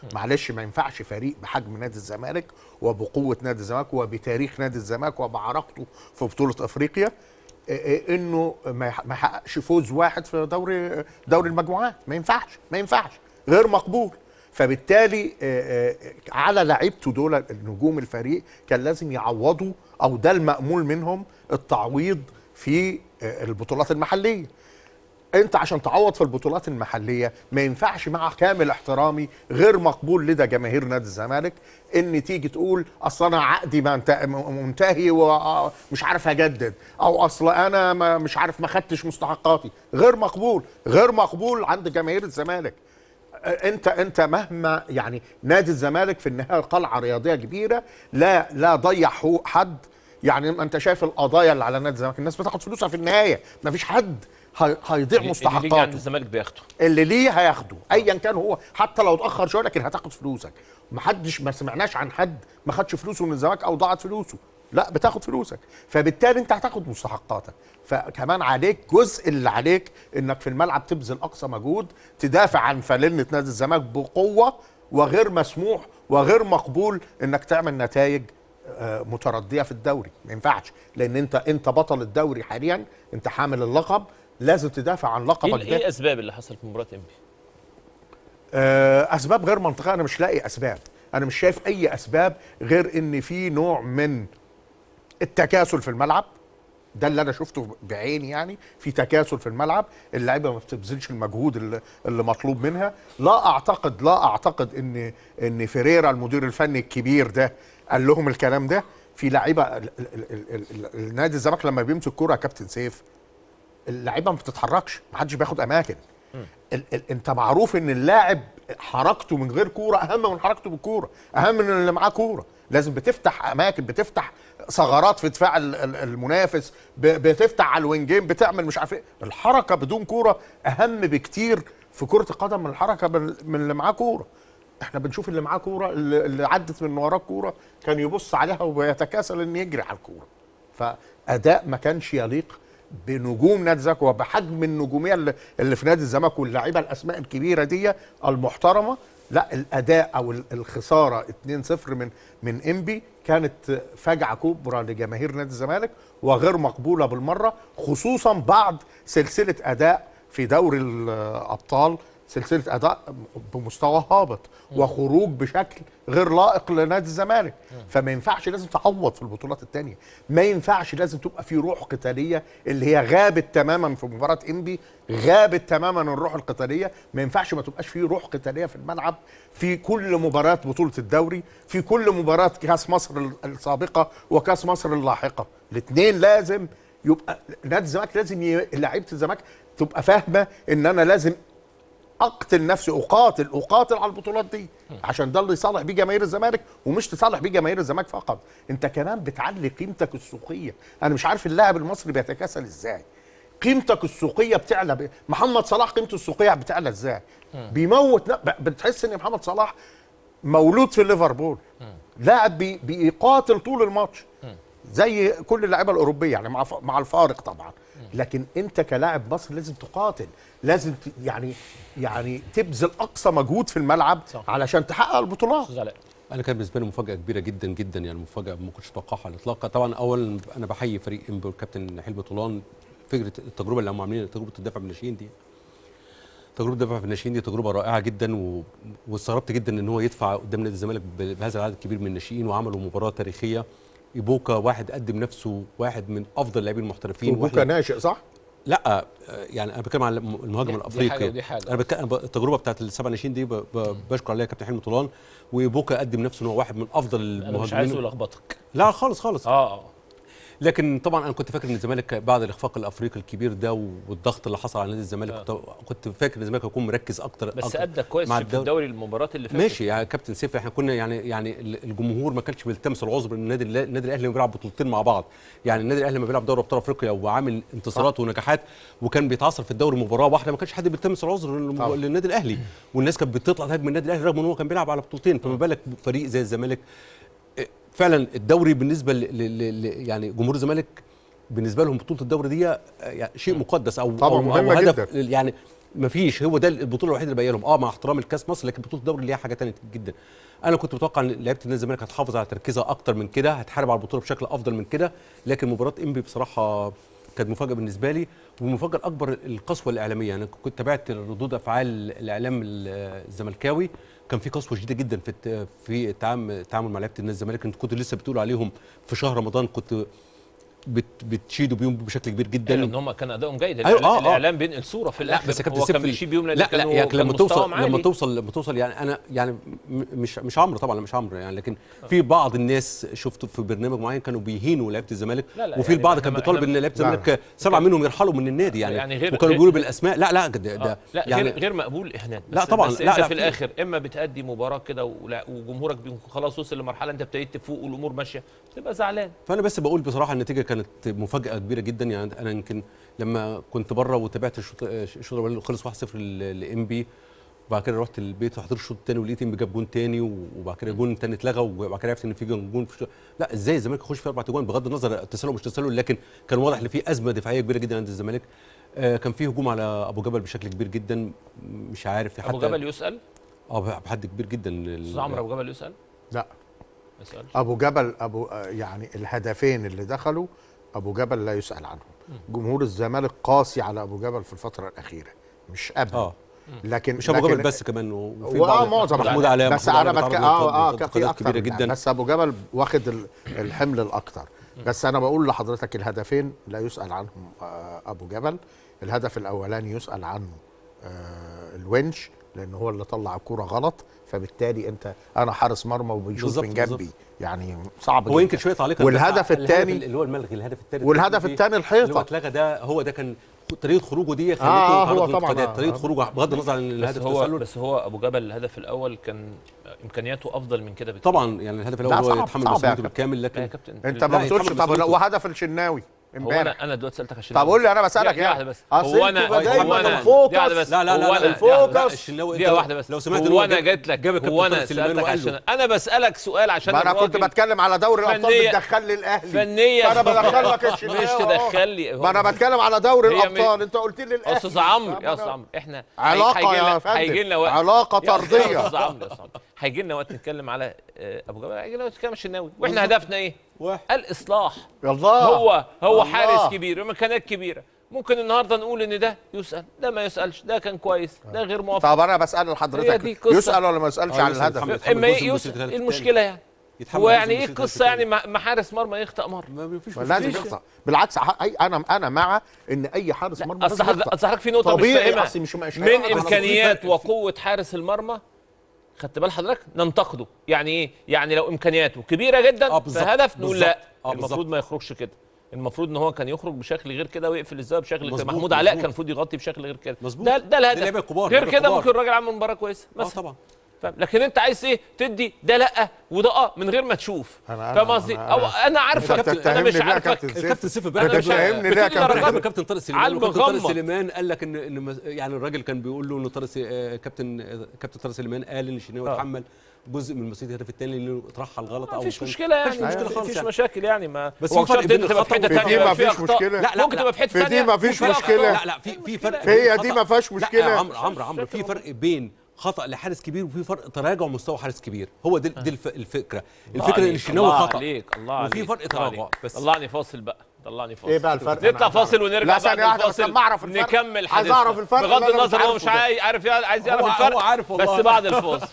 معلش ما ينفعش فريق بحجم نادي الزمالك وبقوه نادي الزمالك وبتاريخ نادي الزمالك وبعراقته في بطوله افريقيا إيه إيه انه ما يح- ما يحققش فوز واحد في دوري دوري المجموعات ما ينفعش ما ينفعش غير مقبول فبالتالي آه، آه، على لعيبته دول نجوم الفريق كان لازم يعوضوا او ده المأمول منهم التعويض في آه، البطولات المحليه انت عشان تعوض في البطولات المحليه ما ينفعش مع كامل احترامي غير مقبول لدى جماهير نادي الزمالك ان تيجي تقول اصل انا عقدي ما انت- منتهي ومش عارف اجدد او اصل انا ما مش عارف ما خدتش مستحقاتي غير مقبول غير مقبول عند جماهير الزمالك انت انت مهما يعني نادي الزمالك في النهايه قلعه رياضيه كبيره لا لا ضيع حقوق حد يعني ما انت شايف القضايا اللي على نادي الزمالك الناس بتاخد فلوسها في النهايه ما فيش حد هي- هيضيع اللي اللي يجي عند مستحقاته الزمالك بياخده اللي ليه هياخده ايا كان هو حتى لو اتاخر شويه لكن هتاخد فلوسك ما حدش ما سمعناش عن حد ما خدش فلوسه من الزمالك او ضاعت فلوسه لا بتاخد فلوسك فبالتالي انت هتاخد مستحقاتك فكمان عليك جزء اللي عليك انك في الملعب تبذل اقصى مجهود تدافع عن فانلة نادي الزمالك بقوه وغير مسموح وغير مقبول انك تعمل نتائج آه، مترديه في الدوري ما ينفعش لان انت انت بطل الدوري حاليا انت حامل اللقب لازم تدافع عن ايه لقبك ده ايه الاسباب اللي حصلت في مباراه انبي؟ آه، اسباب غير منطقيه انا مش لاقي اسباب انا مش شايف اي اسباب غير ان في نوع من التكاسل في الملعب ده اللي انا شفته بعيني يعني في تكاسل في الملعب اللعيبه ما بتبذلش المجهود اللي, اللي مطلوب منها لا اعتقد لا اعتقد ان ان فيريرا المدير الفني الكبير ده قال لهم الكلام ده في لعيبه ال- ال- ال- ال- ال- النادي الزمالك لما بيمسك كوره يا كابتن سيف اللعيبه ما بتتحركش ما حدش بياخد اماكن ال ال انت معروف ان اللاعب حركته من غير كوره اهم من حركته بالكوره اهم من اللي معاه كوره لازم بتفتح اماكن بتفتح ثغرات في دفاع ال- ال- المنافس ب- بتفتح على الوينجين بتعمل مش عارف ايه الحركه بدون كوره اهم بكتير في كره القدم من الحركه من من اللي معاه كوره احنا بنشوف اللي معاه كوره اللي اللي عدت من وراه كوره كان يبص عليها ويتكاسل ان يجري على الكوره فاداء ما كانش يليق بنجوم نادي الزمالك وبحجم النجوميه اللي, اللي في نادي الزمالك واللعيبه الاسماء الكبيره دي المحترمه لا الاداء او ال- الخساره 2-0 من من انبي كانت فجعه كبرى لجماهير نادي الزمالك وغير مقبوله بالمره خصوصا بعد سلسله اداء في دوري الابطال سلسله اداء بمستوى هابط وخروج بشكل غير لائق لنادي الزمالك فما ينفعش لازم تعوض في البطولات الثانيه ما ينفعش لازم تبقى في روح قتاليه اللي هي غابت تماما في مباراه انبي غابت تماما الروح القتاليه ما ينفعش ما تبقاش في روح قتاليه في الملعب في كل مباراه بطوله الدوري في كل مباراه كاس مصر السابقه وكاس مصر اللاحقه الاثنين لازم يبقى نادي الزمالك لازم ي... لعيبه الزمالك تبقى فاهمه ان انا لازم اقتل نفسي اقاتل اقاتل على البطولات دي عشان ده اللي يصالح بيه جماهير الزمالك ومش تصالح بيه جماهير الزمالك فقط انت كمان بتعلي قيمتك السوقيه انا مش عارف اللاعب المصري بيتكاسل ازاي قيمتك السوقيه بتعلى ب... محمد صلاح قيمته السوقيه بتعلى ازاي بيموت ن... ب- بتحس ان محمد صلاح مولود في ليفربول لاعب بي... بيقاتل طول الماتش زي كل اللعيبه الاوروبيه يعني مع ف... مع الفارق طبعا لكن انت كلاعب مصري لازم تقاتل لازم ت... يعني يعني تبذل اقصى مجهود في الملعب صح. علشان تحقق البطولات استاذ علاء انا كان بالنسبه لي مفاجاه كبيره جدا جدا يعني مفاجاه ما كنتش اتوقعها على الاطلاق طبعا اولا انا بحيي فريق انبي والكابتن حلمي طولان فكره التجربه اللي هم عاملينها تجربه الدفع بالناشئين دي تجربه الدفع بالناشئين دي تجربه رائعه جدا و... واستغربت جدا ان هو يدفع قدام نادي الزمالك ب- بهذا العدد الكبير من الناشئين وعملوا مباراه تاريخيه ايبوكا واحد قدم نفسه واحد من افضل اللاعبين المحترفين بوكا واحد ناشئ صح؟ لا آه، يعني انا بتكلم على المهاجم دي- دي الافريقي حاجة ودي حاجة. انا بتكلم ب- التجربه بتاعت السبع ناشئين دي ب... ب... بشكر عليها كابتن حلمي طولان وبوكا قدم نفسه ان هو واحد من افضل انا مش عايزه المهاجمين يلخبطك لا خالص خالص اه اه لكن طبعا انا كنت فاكر ان الزمالك بعد الاخفاق الافريقي الكبير ده والضغط اللي حصل على نادي الزمالك كنت, كنت فاكر ان الزمالك هيكون مركز اكتر بس أكتر ادى كويس مع في الدوري. الدوري المباراه اللي فاتت ماشي يا كابتن سيف احنا كنا يعني يعني الجمهور ما كانش بيلتمس العذر ان النادي النادي الاهلي لما بيلعب بطولتين مع بعض يعني النادي الاهلي لما بيلعب دوري ابطال افريقيا وعامل انتصارات ونجاحات وكان بيتعثر في الدوري مباراه واحده ما كانش حد بيلتمس العذر للم- طبعا. للنادي الاهلي والناس كانت بتطلع تهاجم النادي الاهلي رغم ان هو كان بيلعب على بطولتين فما بالك فريق زي الزمالك فعلا الدوري بالنسبه ل ل ل يعني جمهور الزمالك بالنسبه لهم بطوله الدوري دي يعني شيء مقدس او طبعاً أو مهمة أو هدف جداً. يعني مفيش هو ده البطوله الوحيده اللي باقيه لهم اه مع احترام الكاس مصر لكن بطوله الدوري ليها حاجه ثانيه جدا انا كنت متوقع ان لعيبه نادي الزمالك هتحافظ على تركيزها اكتر من كده هتحارب على البطوله بشكل افضل من كده لكن مباراه انبي بصراحه كانت مفاجاه بالنسبه لي والمفاجاه الاكبر القسوه الاعلاميه يعني كنت تابعت ردود افعال الاعلام الزملكاوي كان في قسوه شديده جدا في الت- في التعامل التعامل مع لعيبه النادي الزمالك انت كنت لسه بتقول عليهم في شهر رمضان كنت بت بتشيدوا بيهم بشكل كبير جدا لان هم كان ادائهم جيد أيوة، الإعلام- آه، آه. الاعلام بينقل صوره في لا الاخر بس يا كابتن هو كان سيف بيشيد بيهم لان لا لا كانوا يعني كان لما توصل مستواهم لما عالي. توصل لما توصل يعني انا يعني م- مش مش عمرو طبعا مش عمرو يعني لكن في بعض الناس شفته في برنامج معين كانوا بيهينوا لعيبه الزمالك لا، لا، وفي يعني البعض إحنا- كان بيطالب إحنا- ان لعيبه لا، الزمالك سبعه منهم يرحلوا من النادي يعني, يعني غير- وكانوا غير- بيقولوا بالاسماء لا لا ده, آه. ده لا يعني غير غير مقبول اهانات لا بس- طبعاً، بس لا، انت لا، في في- الاخر اما بتأدي مباراه كده ولا- وجمهورك بيكون خلاص وصل لمرحله انت ابتديت تفوق والامور ماشيه تبقى زعلان فانا بس بقول بصراحه النتيجه كانت مفاجاه كبيره جدا يعني انا يمكن لما كنت بره وتابعت الشوط الشوط الاولاني خلص 1-0 لام بي وبعد كده رحت البيت وحضرت الشوط الثاني ولقيت انبي جاب جون تاني وبعد كده جون تاني اتلغى وبعد كده عرفت ان في جون جون في الشوط لا ازاي الزمالك يخش في اربع جوان بغض النظر تسلل مش تسلل لكن كان واضح ان في ازمه دفاعيه كبيره جدا عند الزمالك آه كان في هجوم على ابو جبل بشكل كبير جدا مش عارف في ابو حتى جبل يسال اه بحد كبير جدا ال- استاذ عمرو ابو جبل يسال لا ما يسالش ابو جبل ابو آه، يعني الهدفين اللي دخلوا ابو جبل لا يسال عنهم جمهور الزمالك قاسي على ابو جبل في الفتره الاخيره مش قبل اه لكن مش ابو لكن- جبل بس كمان وفي واه بعض- معظم محمود علاء بس محمود انا علاء بتكلم بيتعرض اه اه لانتقادات كان في اكتر كبيره من جدا بس ابو جبل واخد ال- الحمل الاكتر بس انا بقول لحضرتك الهدفين لا يسال عنهم آه ابو جبل الهدف الاولاني يسال عنه آه الونش لان هو اللي طلع الكوره غلط فبالتالي انت انا حارس مرمى وبيشوط بالظبط، من جنبي بالظبط. يعني صعب هو جدا. يمكن شويه تعليق والهدف بس على الثاني اللي هو الملغي الهدف الثاني والهدف الثاني اللي هو الحيطه اتلغى ده هو ده كان طريقه خروجه دي خلته آه، يتعرض هو طبعاً، للانتقادات. آه، طريقه آه. خروجه بغض النظر عن بس الهدف هو التسلل بس هو ابو جبل الهدف الاول كان امكانياته افضل من كده بكتير طبعا يعني الهدف الاول لا، هو صعب- يتحمل صعب يا مسؤوليته كابتن. بالكامل لا يا لكن كابتن انت لا، ما بتقولش يتحمل طب مسؤوليته. وهدف الشناوي هو امبارح انا انا دلوقتي سالتك عشان طب قول لي انا بسالك دي واحده يعني بس أصل هو انتوا انا دايما هو انا الفوكس. دي واحده بس لا لا لا هو لا انا الفوكس. لا الشناوي دي انت واحده بس لو سمعت هو انا جيت لك جاب هو انا الكابتن سليمان سالتك وقال عشان له انا بسالك سؤال عشان ما انا كنت الراجل بتكلم على دوري الابطال فنية- بتدخل لي الاهلي فنيا فانا بدخل لك الشناوي مش أهو. تدخل لي ما انا بتكلم على دوري هي الابطال انت قلت لي الاهلي استاذ عمرو طب يا أنا- استاذ عمرو احنا علاقه هيجي يا لنا- فندم هيجي لنا وقت علاقه يا طرديه استاذ عمرو يا استاذ عمرو هيجي لنا وقت نتكلم على آه، ابو جبل هيجي لنا وقت نتكلم على الشناوي واحنا هدفنا ايه؟ واحد الاصلاح الله هو هو الله. حارس كبير ومكانات كبيره ممكن النهارده نقول ان ده يسال ده ما يسالش ده كان كويس ده غير موافق طب انا بسال هي دي لحضرتك قصة. يسال ولا ما يسالش آه، عن يسأل الهدف محمد. يتحمل اما جزء ايه من يسال مسؤولية ايه الهدف المشكله يعني يتحمل هو جزء يعني من ايه مسؤولية القصه الهدف يعني ما ما حارس مرمى يخطا مره ما فيش ما لازم فيش. يخطأ بالعكس ح- أي انا انا مع ان اي حارس مرمى اصل لازم حضرتك يخطأ. أصل حضرتك في نقطه مش طبيعي فاهمها اصل مش مش من هيلعب على امكانيات في فرق. وقوه حارس المرمى خدت بال حضرتك ننتقده يعني ايه يعني لو امكانياته كبيره جدا آه، في بالظبط، هدف نقول لا بالظبط. آه، المفروض بالظبط. ما يخرجش كده المفروض ان هو كان يخرج بشكل غير كده ويقفل الزاويه بشكل غير مظبوط، محمود علاء مظبوط. كان المفروض يغطي بشكل غير كده مظبوط. ده ده دي لعيبة الهدف كبار، غير لعيبة كده كبار. ممكن الراجل عمل مباراه كويسه اه مثلا طبعا فاهم لكن انت عايز ايه تدي ده لا وده اه من غير ما تشوف أنا- أنا- فاهم قصدي أنا- او انا عارفك أنت انا بتتهمني مش ليه يا عارفك كابتن سيف؟ الكابتن سيف أنا امبارح مش قال- عارف. بتفهمني ليه يا بتدي كابتن؟ درجات. قبل كابتن طارق سليمان على وكابتن طارق المغمض. سليمان قال لك ان ان مس- يعني الراجل كان بيقول له ان طارق سي- آه، كابتن آه، كابتن طارق سليمان قال ان الشناوي آه. اتحمل جزء من مسؤوليه الهدف الثاني لانه اترحل غلط ما او فيش كان- مشكله يعني مفيش مشكله ما خالص فيش يعني. مشاكل يعني ما بس هو في فرق شرط بين انت تبقى في الخطأ حته وفي دي ثانيه ما فيها فيش أخطاء. مشكلة. لا، لا، ممكن لا. تبقى في حته في دي ثانيه ما فيش وفيها مشكلة. أخطاء. لا لا في في فرق هي بين دي خطأ- ما فيهاش لا مشكلة. يا عمرو عمرو عمرو في فرق بين خطا لحارس كبير وفي فرق تراجع مستوى حارس كبير هو دي, دي الف- الفكره الله الفكره ان عليك، الشناوي الله خطا عليك الله وفي عليك، فرق الله تراجع عليك. بس طلعني فاصل بقى طلعني فاصل ايه بقى الفرق نطلع أنا فاصل عايز ونرجع لا، بعد ثانية واحدة بس الفاصل لما أعرف الفرق. نكمل عايز حديثنا أعرف الفرق بغض اللي أنا مش النظر هو عارفه مش ده. عاي- عارف عايز يعرف هو- الفرق هو عارف والله. بس بعد الفاصل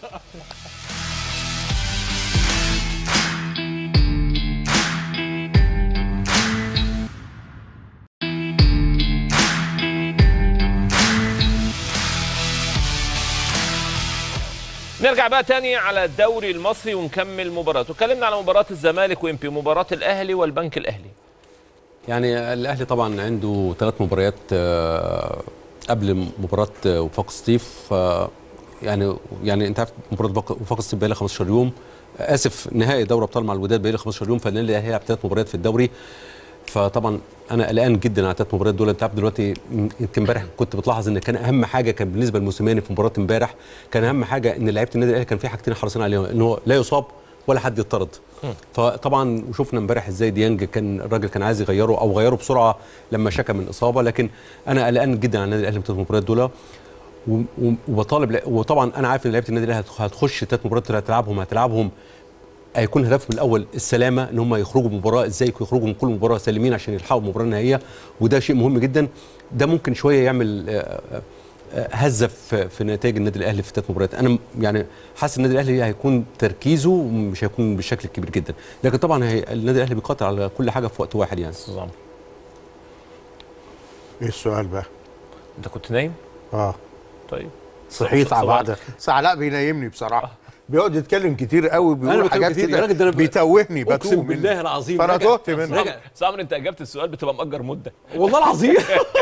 نرجع بقى تاني على الدوري المصري ونكمل مباراته اتكلمنا على مباراة الزمالك ويمبي مباراة الأهلي والبنك الأهلي يعني الاهلي طبعا عنده ثلاث مباريات آه، قبل مباراه آه، وفاق سطيف آه، يعني يعني انت عارف مباراه وفاق- وفاق سطيف بقى لها 15 يوم آه، اسف نهائي دوري ابطال مع الوداد بقى لها 15 يوم فالاهلي هيلعب ثلاث مباريات في الدوري فطبعا انا قلقان جدا على الثلاث مباريات دول انت عارف دلوقتي يمكن امبارح كنت بتلاحظ ان كان اهم حاجه كان بالنسبه للموسيماني في مباراه امبارح كان اهم حاجه ان لعيبه النادي الاهلي كان في حاجتين حريصين عليهم ان هو لا يصاب ولا حد يطرد فطبعا وشفنا امبارح ازاي ديانج كان الراجل كان عايز يغيره او غيره بسرعه لما شكى من اصابه لكن انا قلقان جدا على النادي الاهلي من الثلاث مباريات دول و- و- وبطالب لا- وطبعا انا عارف ان لعيبه النادي الاهلي هتخ- هتخش ثلاث مباريات اللي هتلعبهم هتلعبهم هيكون هدفهم الاول السلامه ان هم يخرجوا من المباراه ازاي يخرجوا من كل مباراه سالمين عشان يلحقوا المباراه النهائيه وده شيء مهم جدا ده ممكن شويه يعمل آه، آه، آه، هزه في في نتائج النادي الاهلي في ثلاث مباريات انا م- يعني حاسس النادي الاهلي هيكون تركيزه مش هيكون بالشكل الكبير جدا لكن طبعا هي النادي الاهلي بيقاتل على كل حاجه في وقت واحد يعني استاذ عمرو ايه السؤال بقى انت كنت نايم اه طيب صحيت على صباح بعد بس علاء بينيمني بصراحه بيقعد يتكلم كتير قوي أنا بيقول بتكلم حاجات كتير، يا كده راجل ده أنا ب- بيتوهني بتوه اقسم منه. بالله العظيم فانا رجع- تهت منه رجع استاذ عمرو انت اجابه السؤال بتبقى مأجر مده والله العظيم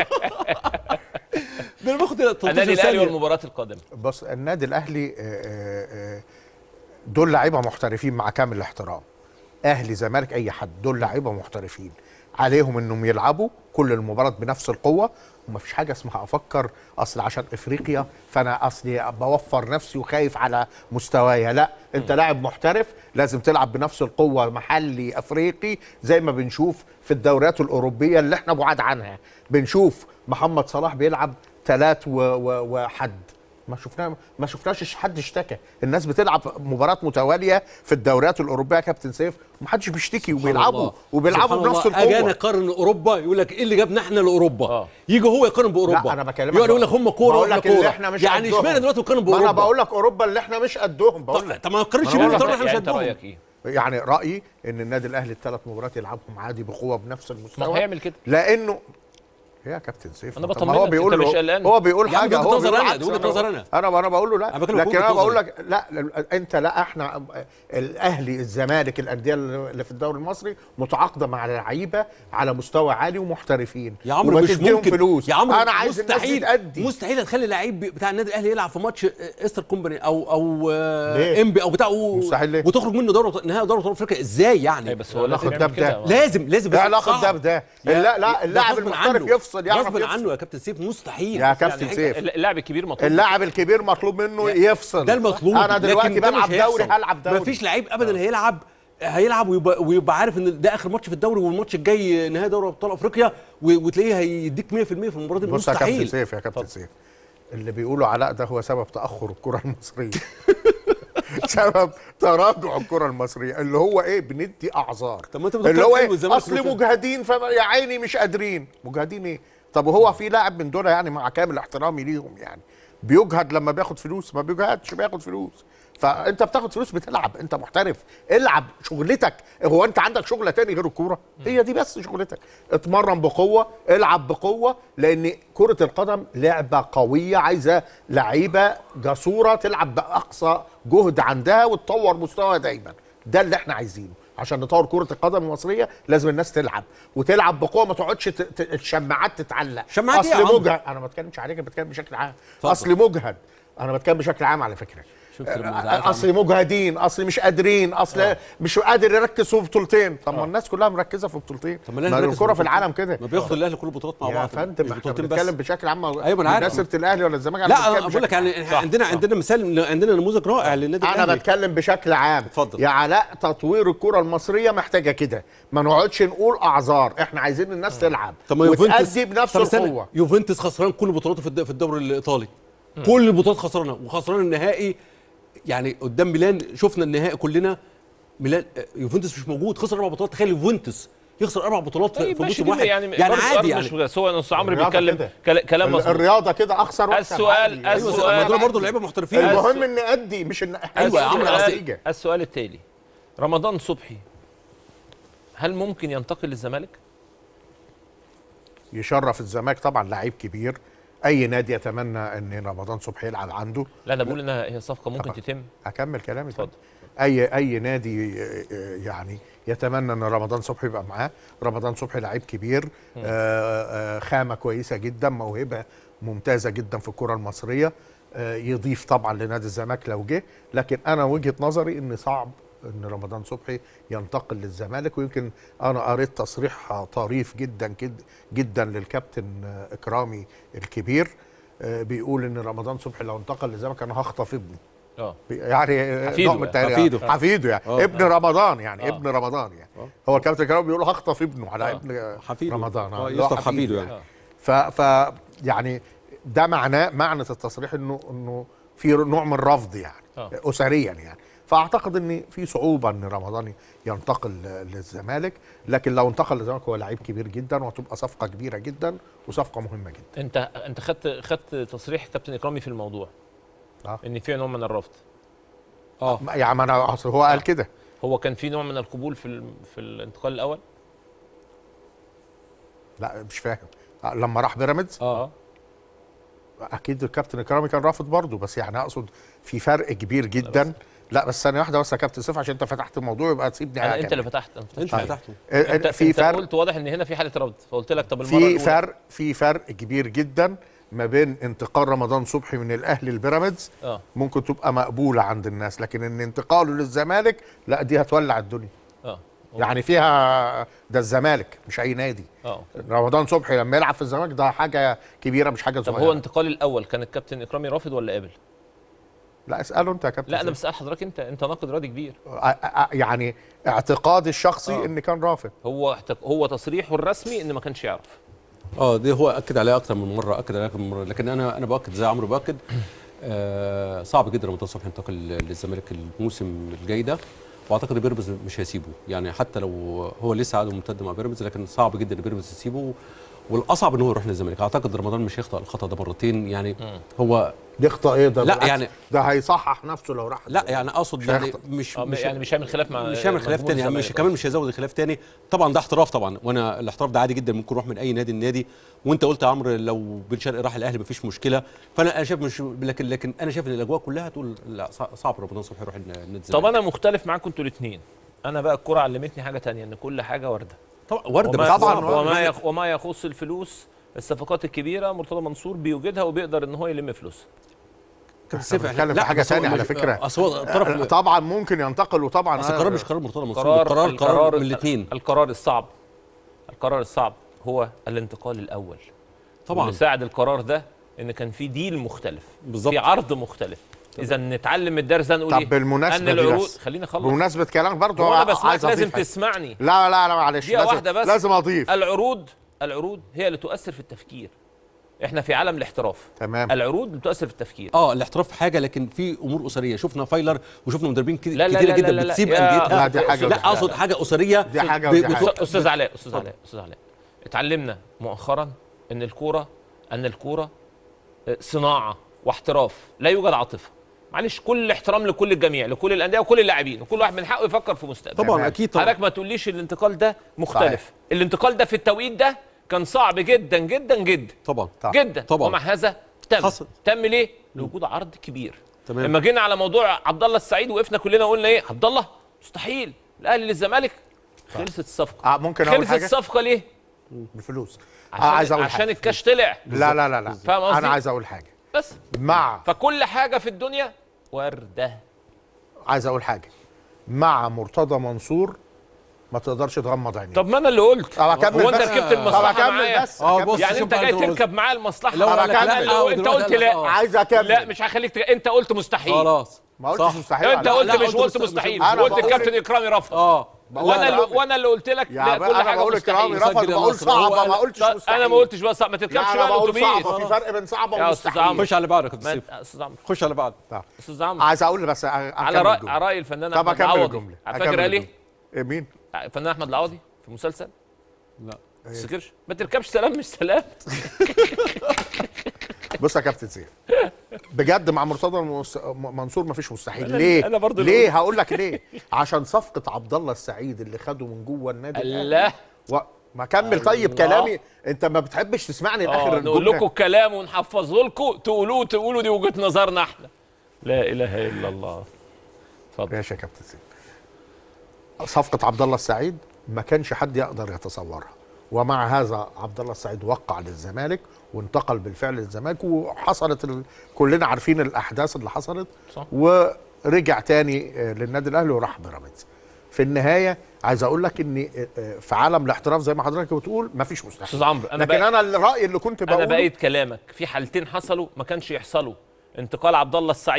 ده انا باخد 13 النادي الاهلي ثانية. والمباراه القادمه بص النادي الاهلي آه، آه، آه، دول لعيبه محترفين مع كامل الاحترام اهلي زمالك اي حد دول لعيبه محترفين عليهم انهم يلعبوا كل المباراه بنفس القوه ومفيش حاجه اسمها افكر اصل عشان افريقيا فانا اصلي بوفر نفسي وخايف على مستوايا لا انت لاعب محترف لازم تلعب بنفس القوه محلي افريقي زي ما بنشوف في الدوريات الاوروبيه اللي احنا بعاد عنها بنشوف محمد صلاح بيلعب ثلاث و- و- وحد ما شفنا ما شفناش حد اشتكى الناس بتلعب مباراه متواليه في الدوريات الاوروبيه يا كابتن سيف ومحدش بيشتكي وبيلعبوا الله. وبيلعبوا سبحان بنفس الله. اجي انا القوه اقارن اوروبا يقول لك ايه اللي جابنا احنا لاوروبا آه. يجي هو يقارن باوروبا لا انا بكلمك يقعد يقول لك هم كوره بقول واحنا لك اللي كوره احنا مش يعني قدهم. اشمعنى دلوقتي بنقارن ما باوروبا انا بقول لك اوروبا اللي احنا مش قدهم بقول طب لك طب ما نقارنش ما أنا بيهم بقول طالما لك احنا مش يعني انت قدهم رايك ايه؟ يعني رايي ان النادي الاهلي الثلاث مباريات يلعبهم عادي بقوه بنفس ما المستوى هو هيعمل كده لانه يا كابتن سيف أنا طب ما بطمنك، هو أنت بيقول مش له قلقان. هو بيقول يا عم حاجه دي هو وجهة نظر بيقول أنا، عكس دي وجهة نظر أنا. انا انا بقول له أنا لا بكلمك لكن وجهة انا بقول نظري. لك لا انت لا احنا الاهلي الزمالك الانديه اللي في الدوري المصري متعاقده مع لعيبه على مستوى عالي ومحترفين يا عمرو مش وبتديهم ممكن فلوس يا عمرو انا عايز الناس دي مستحيل تأدي مستحيل تخلي لعيب بتاع النادي الاهلي يلعب في ماتش استر كومباني او او آه، ليه؟ انبي او بتاع و- مستحيل ليه؟ وتخرج منه دوري نهائي دوري ابطال افريقيا ازاي يعني أي بس هو ناخد لازم ده يعمل كده بده. لازم لازم ايه بس علاقه صعب. ده بده يا- لا لا ده اللاعب غصب المحترف عنه. يفصل يعرف غصب يفصل. عنه يا كابتن سيف مستحيل يا كابتن يعني سيف اللاعب الكبير مطلوب اللاعب الكبير مطلوب منه يفصل ده المطلوب انا دلوقتي لكن ده بلعب مش دوري هيحصل. هلعب دوري مفيش لعيب ابدا هيلعب هيلعب ويبقى, ويبقى عارف ان ده اخر ماتش في الدوري والماتش الجاي نهائي دوري ابطال افريقيا و- وتلاقيه هيديك 100% في المباراه دي بص يا كابتن مستحيل سيف يا كابتن سيف اللي بيقولوا علاء ده هو سبب تاخر الكره المصريه سبب تراجع الكره المصريه اللي هو ايه بندي اعذار طب ما انت اللي بتتكلم هو إيه ايه والزمالك اصل كله- مجهدين فيا عيني مش قادرين مجهدين ايه طب وهو في لاعب من دول يعني مع كامل احترامي ليهم يعني بيجهد لما بياخد فلوس ما بيجهدش بياخد فلوس فانت بتاخد فلوس بتلعب انت محترف العب شغلتك هو انت عندك شغله تاني غير الكوره هي دي بس شغلتك اتمرن بقوه العب بقوه لان كره القدم لعبه قويه عايزه لعيبه جسوره تلعب باقصى جهد عندها وتطور مستواها دايما ده اللي احنا عايزينه عشان نطور كرة القدم المصرية لازم الناس تلعب وتلعب بقوة ما تقعدش ت- ت- الشماعات تتعلق شماعات إيه يا اصل عمرو؟ مجهد انا ما بتكلمش عليك أنا بتكلم بشكل عام اتفضل. اصل مجهد انا بتكلم بشكل عام على فكرة شفت لما زعلت اصل مجهدين اصل مش قادرين اصل مش قادر يركز في بطولتين طب ما الناس كلها مركزه في بطولتين طب ما الأهلي مركز الكره في في العالم كده ما بياخد الاهلي كل البطولات مع يا بعض فندم مش احنا بطولتين بنتكلم بس بشكل عام أيوة، ما أنا عارف. الناس سيره الاهلي ولا الزمالك لا بتكلم انا بقول لك بشكل يعني إحنا عندنا عندنا مثال عندنا نموذج رائع للنادي انا الاهلي بتكلم بشكل عام اتفضل. يا علاء تطوير الكره المصريه محتاجه كده ما نقعدش نقول اعذار احنا عايزين الناس تلعب طب ما يوفنتوس وتأدي بنفس طب استنى، القوه يوفنتوس خسران كل بطولاته في الد- في الدوري الايطالي كل البطولات خسرانه وخسران النهائي يعني قدام ميلان شفنا النهائي كلنا ميلان آه، يوفنتوس مش موجود خسر اربع بطولات تخيل يوفنتوس يخسر اربع بطولات في- طيب في ماشي موسم دي واحد يعني, يعني برضه- عادي برضه يعني مش بس هو نص عمرو الرياضة بيتكلم كده. كلا- كلام ال- مظبوط الرياضه كده اخسر واكسب السؤال- عادي. السؤال- ايوه ما دول برضه لعيبه محترفين السؤال- المهم ان ادي مش ان أيوة يا عم، السؤال- قصدي. السؤال التالي رمضان صبحي هل ممكن ينتقل للزمالك؟ يشرف الزمالك طبعا لعيب كبير اي نادي يتمنى ان رمضان صبحي يلعب عنده لا انا بقول انها هي صفقه ممكن طبعا. تتم هكمل كلامي اتفضل. اي اي نادي آه، آه، يعني يتمنى ان رمضان صبحي يبقى معاه رمضان صبحي لعيب كبير آه، آه، خامه كويسه جدا موهبه ممتازه جدا في الكره المصريه آه، يضيف طبعا لنادي الزمالك لو جه لكن انا وجهه نظري ان صعب ان رمضان صبحي ينتقل للزمالك ويمكن انا قريت تصريح طريف جدا جد جدا للكابتن آه، اكرامي الكبير آه، بيقول ان رمضان صبحي لو انتقل للزمالك انا هخطف ابنه اه يعني حفيده نوع من يعني. التهريج. حفيده. حفيده يعني آه. ابن رمضان يعني آه. ابن رمضان يعني آه. هو الكابتن كرام بيقول هخطف ابنه على آه. ابن حفيده رمضان آه، اللي هو يصطف حفيده يعني آه. ف ف يعني ده معناه معنى التصريح انه انه في نوع من الرفض يعني آه. اسريا يعني فاعتقد ان في صعوبه ان رمضان ينتقل للزمالك لكن لو انتقل للزمالك هو لعيب كبير جدا وهتبقى صفقه كبيره جدا وصفقه مهمه جدا انت انت خدت خدت تصريح كابتن اكرامي في الموضوع آه. ان في نوع من الرفض اه يعني ما انا أصل هو قال كده هو كان في نوع من القبول في ال- في الانتقال الاول لا مش فاهم آه، لما راح بيراميدز اه اكيد الكابتن اكرامي كان رافض برضه بس يعني اقصد في فرق كبير جدا لا بس ثانيه واحده بس يا كابتن سيف عشان انت فتحت الموضوع يبقى تسيبني انا أكمل. انت اللي فتحت أنا ما انت فتحتش. فتحته آه، انت في انت فرق قلت واضح ان هنا في حاله رفض فقلت لك طب المره في الاولى فرق في فرق كبير جدا ما بين انتقال رمضان صبحي من الاهلي لبيراميدز اه ممكن تبقى مقبوله عند الناس لكن ان انتقاله للزمالك لا دي هتولع الدنيا اه يعني فيها ده الزمالك مش اي نادي اه رمضان صبحي لما يلعب في الزمالك ده حاجه كبيره مش حاجه طب صغيره هو انتقال الاول كان الكابتن اكرامي رافض ولا قابل؟ لا اساله انت يا كابتن لا انا سيف. بسال حضرتك انت انت ناقد رياضي كبير آه، آه، يعني اعتقادي الشخصي آه. ان كان رافض هو احت- هو تصريحه الرسمي ان ما كانش يعرف اه دي هو اكد عليها اكتر من مره اكد عليها اكتر من مره لكن انا انا باكد زي عمرو باكد آه صعب جدا رمضان صبحي ينتقل للزمالك الموسم الجاي ده واعتقد بيراميدز مش هيسيبه يعني حتى لو هو لسه عقده ممتد مع بيراميدز لكن صعب جدا ان بيراميدز يسيبه والاصعب ان هو يروح للزمالك اعتقد رمضان مش هيخطا الخطا ده مرتين يعني هو يخطئ ايه ده لا، بالعكس. يعني- ده هيصحح نفسه لو راح لا يعني اقصد مش يعني هيخطأ. مش آه، مش يعني مش هيعمل خلاف مع مش هيعمل خلاف مجموعة تاني يعني مش الزمالك. كمان مش هيزود خلاف تاني طبعا ده احتراف طبعا وانا الاحتراف ده عادي جدا ممكن يروح من اي نادي لنادي وانت قلت يا عمرو لو بن شرقي راح الاهلي مفيش مشكله فانا انا شايف مش لكن لكن انا شايف ان الاجواء كلها تقول لا صع- صعب رمضان صبحي يروح النادي الزمالك طب انا مختلف معاكم انتوا الاثنين انا بقى الكرة علمتني حاجه تانية ان كل حاجه وارده طبعا ورده وما بس طبعاً صعب. وردة. وما يخ وما يخص الفلوس الصفقات الكبيره مرتضى منصور بيوجدها وبيقدر ان هو يلم فلوسها كابتن سيف إحنا- بنتكلم في لا، حاجة بس هو تانية على مش- فكرة. اصل هو الطرف طبعا ممكن ينتقل وطبعا اصل أنا- القرار مش قرار مرتضى منصور قرار القرار قرار من الاثنين القرار الصعب القرار الصعب هو الانتقال الاول طبعا اللي ساعد القرار ده ان كان في ديل مختلف بالظبط. في عرض مختلف اذا نتعلم من الدرس ده نقول طب ايه بالمناسبة ان دي العروض بس. خليني اخلص بمناسبه كلامك برضه هو انا بسمعك عايز لازم أضيف حاجة. تسمعني لا لا لا معلش دقيقة لازم واحدة بس. لازم اضيف العروض العروض هي اللي تؤثر في التفكير احنا في عالم الاحتراف تمام العروض بتؤثر في التفكير اه الاحتراف حاجه لكن في امور اسريه شفنا فايلر وشفنا مدربين كت- لا لا كتيره لا جدا لا لا بتسيب يا انديتها لا، دي حاجة ودي لا حاجة. اقصد حاجه اسريه دي حاجة ب- ودي بتفك- حاجة. أستاذ- استاذ علاء استاذ علاء استاذ علاء اتعلمنا مؤخرا ان الكوره ان الكوره آه، صناعه واحتراف لا يوجد عاطفه معلش كل احترام لكل الجميع لكل الانديه وكل اللاعبين وكل واحد من حقه يفكر في مستقبله طبعا تمام. اكيد طبعا حضرتك ما تقوليش الانتقال ده مختلف صحيح. الانتقال ده في التوقيت ده كان صعب جدا جدا جدا طبعا طبعا. جدا طبعا. ومع هذا تم حصل. تم ليه لوجود عرض كبير تمام. لما جينا على موضوع عبد الله السعيد وقفنا كلنا قلنا ايه عبد الله مستحيل الاهلي للزمالك خلصت الصفقه آه ممكن اقول خلصت حاجه الصفقه ليه بفلوس آه عشان, عايز اقول عشان حاجه الكاش طلع لا لا لا لا فاهم قصدي؟ انا عايز اقول حاجه بس مع فكل حاجه في الدنيا ورده عايز اقول حاجه مع مرتضى منصور ما تقدرش تغمض عينيك طب ما انا اللي قلت طب أكمل هو انت بس. ركبت طب المصلحه اكمل معايا بس اه أكمل. بص يعني شوف انت بقى جاي أنت قلت. تركب معايا المصلحه لو أنا قال لك كان- لا أنا آه، لو انت ودلوقتي قلت قال لك لا آه. عايز اكمل لا مش هخليك تك... انت قلت مستحيل خلاص ما قلتش صح. مستحيل انت لا، قلت لا، مش قلت قلت مست- مستحيل أنا قلت بقول- الكابتن اكرامي رفض اه وانا لا، اللي لا. وانا اللي قلت لك يا لا بقى كل انا حاجه بقول كرامي مستحيل رفض سجل بقول النصر. هو صعبه ما قال- قلتش طب مستحيل انا ما قلتش بقى صعب ما تركبش لا بقى انا بقول الاتوبيس صعبه في فرق بين صعبه يا أستاذ ومستحيل عمرو. خش على بعض يا كابتن ما- سيف استاذ عمرو خش على بعض طب. استاذ عمرو عايز اقول بس أ- على أكمل راي الجملة. على راي الفنان طب احمد اكمل العوضي الجمله فاكر أكمل قال ايه؟ الجملة. إيه مين الفنان احمد العوضي في مسلسل لا ما تفتكرش ما تركبش سلام مش سلام بص يا كابتن سيف بجد مع مرتضى المس- م- منصور ما فيش مستحيل أنا- ليه أنا برضه اللي ليه هقول لك ليه عشان صفقه عبد الله السعيد اللي خده من جوه النادي الأهلي. الله و... ما كمل طيب الله. كلامي انت ما بتحبش تسمعني اه لاخر نقول الجمله لكم الكلام ونحفظه لكم تقولوه تقولوا دي وجهه نظرنا احنا لا اله الا الله اتفضل ماشي يا كابتن سيف صفقه عبد الله السعيد ما كانش حد يقدر يتصورها ومع هذا عبد الله السعيد وقع للزمالك وانتقل بالفعل للزمالك وحصلت ال... كلنا عارفين الاحداث اللي حصلت صح. ورجع تاني آه، للنادي الاهلي وراح بيراميدز في النهايه عايز اقول لك ان آه، آه، في عالم الاحتراف زي ما حضرتك بتقول مفيش مستحيل استاذ عمرو انا لكن بقى انا الراي اللي كنت انا بقوله بقيت كلامك في حالتين حصلوا ما كانش يحصلوا انتقال عبد الله السعيد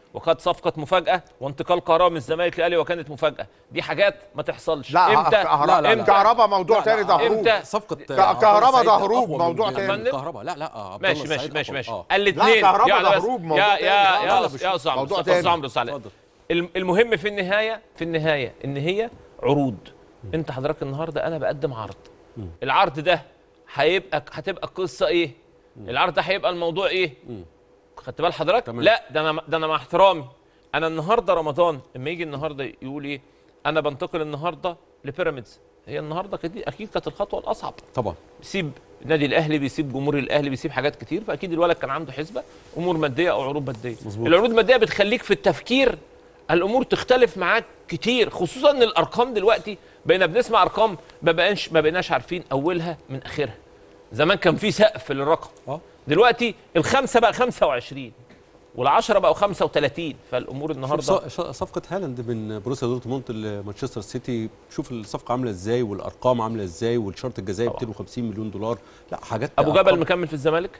وقد صفقه مفاجاه وانتقال كهربا من الزمالك للاهلي وكانت مفاجاه دي حاجات ما تحصلش لا امتى كهرباء لا، لا، لا. كهرباء موضوع لا، تاني لا، ده هروب إمتى؟ صفقه كهربا ده هروب، موضوع تاني. تاني كهرباء لا لا عبد الله ماشي ماشي السعيد ماشي أقوى. ماشي آه. الاثنين لا، كهربا يا ده بس- هروب، يا موضوع يا تاني. يا لا، لا، أس- مش- يا استاذ عمرو موضوع استاذ تاني. عمرو بص عليا. اتفضل. الم- المهم في النهايه في النهايه ان هي عروض انت حضرتك النهارده انا بقدم عرض العرض ده هيبقى هتبقى القصه ايه العرض ده هيبقى الموضوع ايه خدت بال حضرتك تمام. لا ده انا ده انا مع احترامي انا النهارده رمضان اما يجي النهارده يقول ايه انا بنتقل النهارده لبيراميدز هي النهارده كده اكيد كانت الخطوه الاصعب طبعا بيسيب النادي الاهلي بيسيب جمهور الاهلي بيسيب حاجات كتير فاكيد الولد كان عنده حسبه امور ماديه او عروض ماديه مظبوط. العروض الماديه بتخليك في التفكير الامور تختلف معاك كتير خصوصا ان الارقام دلوقتي بقينا بنسمع ارقام ما بقاش ما بقيناش عارفين اولها من اخرها زمان كان في سقف للرقم اه دلوقتي الخمسه بقى 25 والعشرة بقوا 35 فالامور شوف النهارده ص- ش- صفقه هالاند من بروسيا دورتموند لمانشستر سيتي شوف الصفقه عامله ازاي والارقام عامله ازاي والشرط الجزائي طبعا. 250 مليون دولار لا حاجات ابو أرقام. جبل مكمل في الزمالك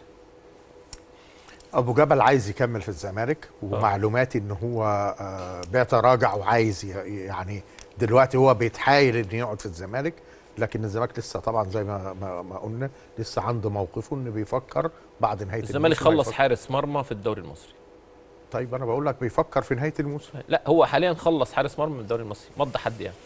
ابو جبل عايز يكمل في الزمالك ومعلوماتي ان هو آه، بيتراجع وعايز ي- يعني دلوقتي هو بيتحايل انه يقعد في الزمالك لكن الزمالك لسه طبعا زي ما ما, ما قلنا لسه عنده موقفه انه بيفكر بعد نهايه الزمالك الموسم خلص هيفكر. حارس مرمى في الدوري المصري طيب انا بقول لك بيفكر في نهايه الموسم لا هو حاليا خلص حارس مرمى من الدوري المصري مضى حد يعني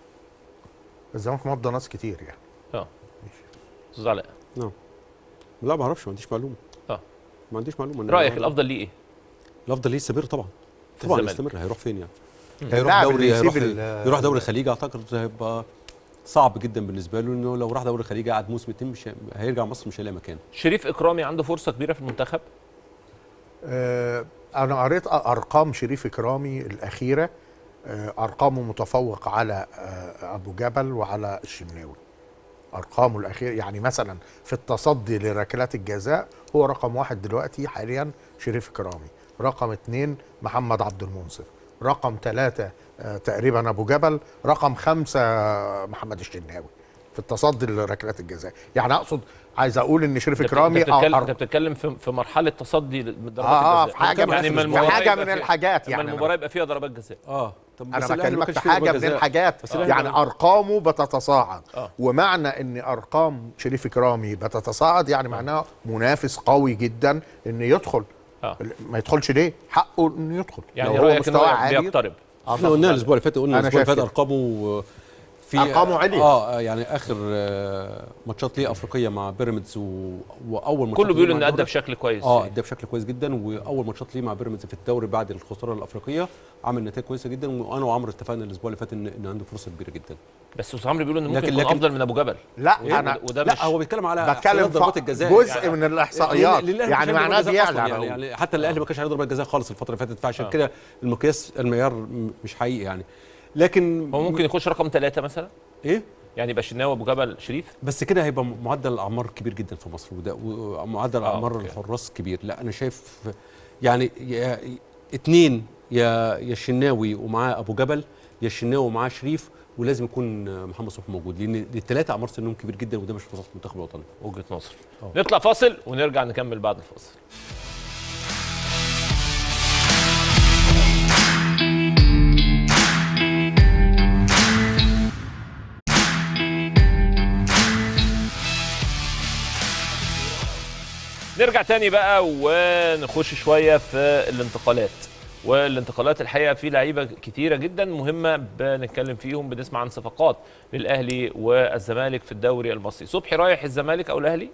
الزمالك مضى ناس كتير يعني اه استاذ علاء نعم لا ما اعرفش ما عنديش معلومه اه ما عنديش معلومه أنا- رايك الافضل ليه ايه الافضل ليه يستمر طبعا في طبعا الزمالك. يستمر هيروح فين يعني مم. هيروح اللاعب دوري اللي هيروح يسيب ال- يروح دوري الخليج اعتقد هيبقى صعب جدا بالنسبه له انه لو راح دوري الخليج قعد موسم اتنين مش هي- هيرجع مصر مش هيلاقي مكان شريف اكرامي عنده فرصه كبيره في المنتخب آه، انا قريت ارقام شريف اكرامي الاخيره آه، ارقامه متفوق على آه، ابو جبل وعلى الشناوي ارقامه الاخيره يعني مثلا في التصدي لركلات الجزاء هو رقم واحد دلوقتي حاليا شريف اكرامي رقم اثنين محمد عبد المنصف رقم ثلاثة آه، تقريبا ابو جبل رقم خمسة آه، محمد الشناوي في التصدي لركلات الجزاء يعني اقصد عايز اقول ان شريف انت بت- اكرامي انت بتتكلم, آه، انت بتتكلم في, في مرحله تصدي لضربات اه اه الجزاء في حاجه يعني من ما في المباراة حاجه يبقى من فيها- الحاجات يعني يعني أنا- المباراه يبقى فيها ضربات جزاء اه طب انا بس الأهلي ما بكلمك كانش في فيه حاجه ضربات من جزاء. الحاجات بس الأهلي يعني ما- ارقامه بتتصاعد آه. ومعنى ان ارقام شريف اكرامي بتتصاعد يعني معناه منافس قوي جدا ان يدخل آه. ما يدخلش ليه حقه انه يدخل يعني لو هو رايك ان مستواه هو عالي بيقترب احنا قلنا الاسبوع اللي فات قلنا أنا الاسبوع اللي شايف فات كده. ارقامه في أرقامه عليت. اه يعني اخر آه، ماتشات ليه افريقيه مع بيراميدز و... واول ماتشات كله ليه بيقول مع انه ادى الدوري. بشكل كويس اه ادى بشكل كويس جدا واول ماتشات ليه مع بيراميدز في الدوري بعد الخساره الافريقيه عمل نتائج كويسه جدا وانا وعمرو اتفقنا الاسبوع اللي فات ان, إن عنده فرصه كبيره جدا بس استاذ عمرو بيقول انه ممكن لكن- يكون لكن- افضل من ابو جبل لا وده- انا وده لا مش هو بيتكلم على بتكلم احصائيات ضربات في الجزاء جزء يعني. من الاحصائيات للأهلي يعني مش معناه ضربات جزاء أصلاً بيعلى يعني, يعني حتى الاهلي ما كانش عليه ضربات جزاء خالص الفتره اللي فاتت فعشان آه. كده المقياس المعيار م- مش حقيقي يعني لكن هو ممكن يخش رقم ثلاثة مثلا ايه يعني يبقى شناوي ابو جبل شريف بس كده هيبقى معدل الاعمار كبير جدا في مصر وده ومعدل آه، اعمار أوكي. الحراس كبير لا انا شايف يعني يا اتنين يا يا الشناوي ومعاه ابو جبل يا الشناوي ومعاه شريف ولازم يكون محمد صبحي موجود لان الثلاثه اعمار سنهم كبير جدا وده مش في مصلحه المنتخب الوطني وجهه نظر نطلع فاصل ونرجع نكمل بعد الفاصل نرجع تاني بقى ونخش شويه في الانتقالات والانتقالات الحقيقه في لعيبه كتيره جدا مهمه بنتكلم فيهم بنسمع عن صفقات للاهلي والزمالك في الدوري المصري صبحي رايح الزمالك او الاهلي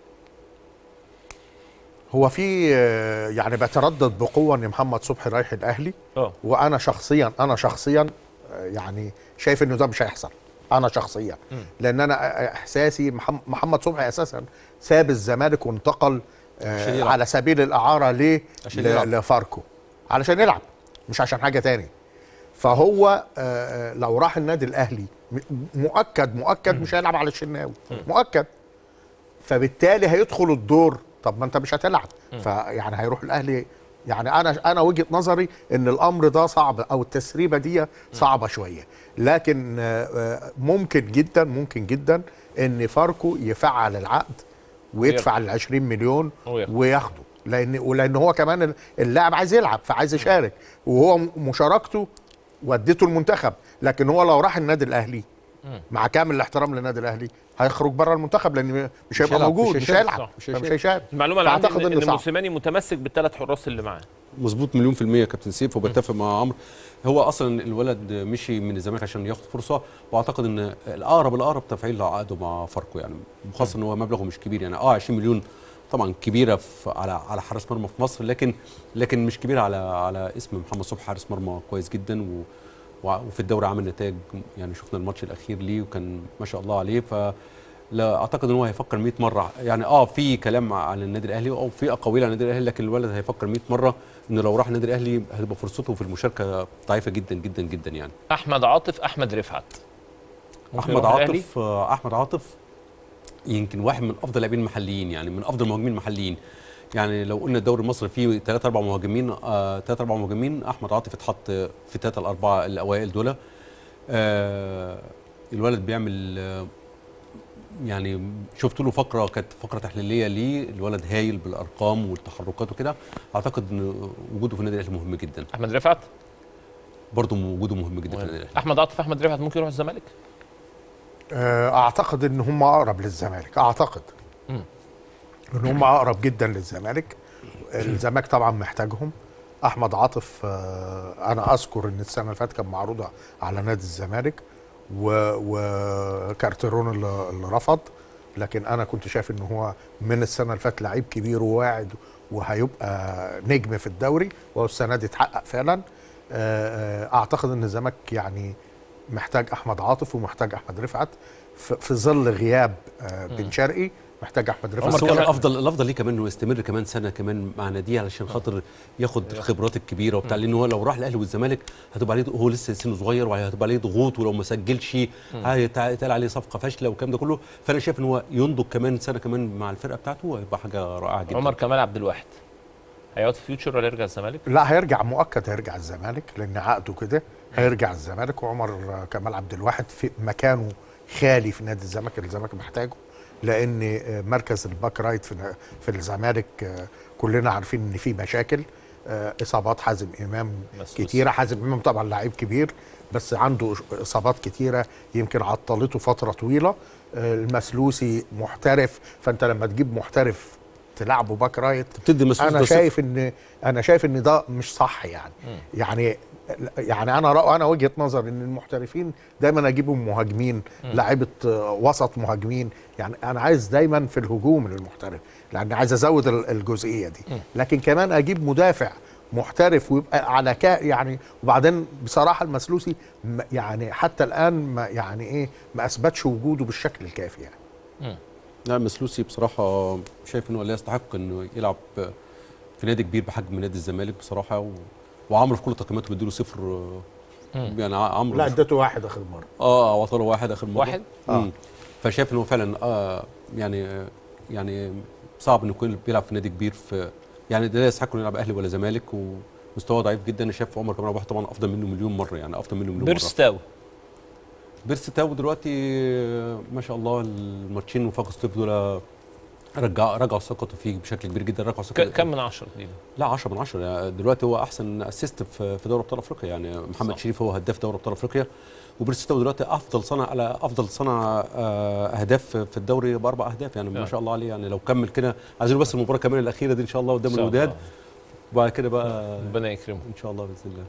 هو في آه، يعني بتردد بقوه ان محمد صبحي رايح الاهلي اه وانا شخصيا انا شخصيا آه، يعني شايف انه ده مش هيحصل انا شخصيا لان انا احساسي محم- محمد صبحي اساسا ساب الزمالك وانتقل عشان آه يلعب. على سبيل الاعاره ليه عشان ل- يلعب. لفاركو علشان يلعب مش عشان حاجه تاني فهو آه، لو راح النادي الاهلي م- مؤكد مؤكد مش هيلعب على الشناوي مؤكد فبالتالي هيدخل الدور طب ما انت مش هتلعب فيعني هيروح الاهلي يعني انا انا وجهه نظري ان الامر ده صعب او التسريبه دي صعبه شويه لكن آه، آه، ممكن جدا ممكن جدا ان فاركو يفعل العقد ويدفع ال 20 مليون وياخده. وياخده لان ولان هو كمان اللاعب عايز يلعب فعايز يشارك وهو م- مشاركته ودته المنتخب لكن هو لو راح النادي الاهلي مع كامل الاحترام للنادي الاهلي هيخرج بره المنتخب لان مش هيبقى هيلعب، موجود مش مش هيشارك. هيلعب صح. مش فمش هيشارك. هيشارك المعلومه اللي عندي فأعتقد ان, إن إن صعب. موسيماني متمسك بالثلاث حراس اللي معاه مظبوط مليون في المية يا كابتن سيف وبتفق مع عمرو هو اصلا الولد مشي من الزمالك عشان ياخد فرصه واعتقد ان الاقرب الاقرب تفعيل عقده مع فاركو يعني خاصه ان هو مبلغه مش كبير يعني اه 20 مليون طبعا كبيره في على على حارس مرمى في مصر لكن لكن مش كبيره على على اسم محمد صبحي حارس مرمى كويس جدا و وع- وفي الدوري عمل نتائج يعني شفنا الماتش الاخير ليه وكان ما شاء الله عليه ف لا اعتقد ان هو هيفكر 100 مره يعني اه في كلام عن النادي الاهلي او في اقاويل عن النادي الاهلي لكن الولد هيفكر 100 مره انه لو راح النادي الاهلي هتبقى فرصته في المشاركه ضعيفه جدا جدا جدا يعني احمد عاطف احمد رفعت ممكن احمد يروح الأهلي؟ عاطف آه، احمد عاطف يمكن واحد من افضل اللاعبين المحليين يعني من افضل المهاجمين المحليين يعني لو قلنا الدوري المصري فيه ثلاثة أربع مهاجمين آه ثلاثة أربع مهاجمين أحمد عاطف اتحط في ثلاثة الأربعة الأوائل دول آه الولد بيعمل آه يعني شفت له فقرة كانت فقرة تحليلية ليه الولد هايل بالأرقام والتحركات وكده أعتقد إن وجوده في النادي الأهلي مهم جدا احمد رفعت برضه وجوده مهم جدا في النادي الأهلي احمد عاطف احمد رفعت ممكن يروح الزمالك آه، اعتقد ان هم اقرب للزمالك اعتقد مم. ان هم اقرب جدا للزمالك الزمالك طبعا محتاجهم احمد عاطف آه، انا اذكر ان السنه اللي فاتت كان معروضه على نادي الزمالك و- وكارتيرون اللي, اللي رفض لكن انا كنت شايف ان هو من السنه اللي فاتت لعيب كبير وواعد وهيبقى نجم في الدوري وهو السنه دي اتحقق فعلا آه، آه، اعتقد ان الزمالك يعني محتاج احمد عاطف ومحتاج احمد رفعت في في ظل غياب آه، بن شرقي محتاج احمد رفعت بس هو كمان- الافضل الافضل ليه كمان انه يستمر كمان سنه كمان مع ناديه علشان خاطر ياخد الخبرات الكبيره وبتاع لان هو لو راح الاهلي والزمالك هتبقى عليه هو لسه سنه صغير وهتبقى عليه ضغوط ولو ما سجلش هيتقال عليه صفقه فاشله والكلام ده كله فانا شايف ان هو ينضج كمان سنه كمان مع الفرقه بتاعته هيبقى حاجه رائعه جدا عمر كمال عبد الواحد هيقعد في فيوتشر ولا يرجع الزمالك لا هيرجع مؤكد هيرجع الزمالك لان عقده كده هيرجع الزمالك وعمر كمال عبد الواحد في مكانه خالي في نادي الزمالك الزمالك محتاجه لان آه، مركز الباك رايت في في الزمالك آه، كلنا عارفين ان في مشاكل آه، اصابات حازم امام مسلوس. كتيره حازم امام طبعا لعيب كبير بس عنده اصابات كتيره يمكن عطلته فتره طويله آه، المسلوسي محترف فانت لما تجيب محترف تلعبه باك رايت بتدي مسؤول انا ده صفر. شايف ان انا شايف ان ده مش صح يعني يعني يعني انا رأ... انا وجهه نظر ان المحترفين دايما اجيبهم مهاجمين لعيبه آه، وسط مهاجمين يعني انا عايز دايما في الهجوم للمحترف لان عايز ازود ال- الجزئيه دي لكن كمان اجيب مدافع محترف ويبقى على كا يعني وبعدين بصراحه المسلوسي م- يعني حتى الان ما يعني ايه ما اثبتش وجوده بالشكل الكافي يعني لا مسلوسي بصراحه شايف انه لا يستحق انه يلعب في نادي كبير بحجم نادي الزمالك بصراحه و... وعمرو في كل تقييماته بيديله صفر يعني ع- عمرو لا مش- اديته واحد اخر مره اه عطاله واحد اخر مره واحد؟ اه فشايف ان هو فعلا اه يعني آه، يعني صعب انه يكون بيلعب في نادي كبير في يعني ده لا يستحق انه يلعب اهلي ولا زمالك ومستواه ضعيف جدا انا شايف عمر كمان أبو واحد طبعا افضل منه مليون مره يعني افضل منه مليون مره بيرستاو بيرس تاو دلوقتي آه، ما شاء الله الماتشين وفاق ستيف دول رجع رجعوا ثقته فيه بشكل كبير جدا رجعوا ك- ثقته كم من عشرة تقريبا لا 10 من 10 يعني دلوقتي هو احسن اسيست في في دوري ابطال افريقيا يعني محمد صح. شريف هو هداف دوري ابطال افريقيا وبيرس تاو دلوقتي افضل صنع على افضل صنع آه، اهداف في الدوري باربع اهداف يعني ما آه. شاء الله عليه يعني لو كمل كده عايزين بس المباراه كمان الاخيره دي ان شاء الله قدام إن شاء الوداد الله. وبعد كده بقى ربنا يكرمه ان شاء الله باذن الله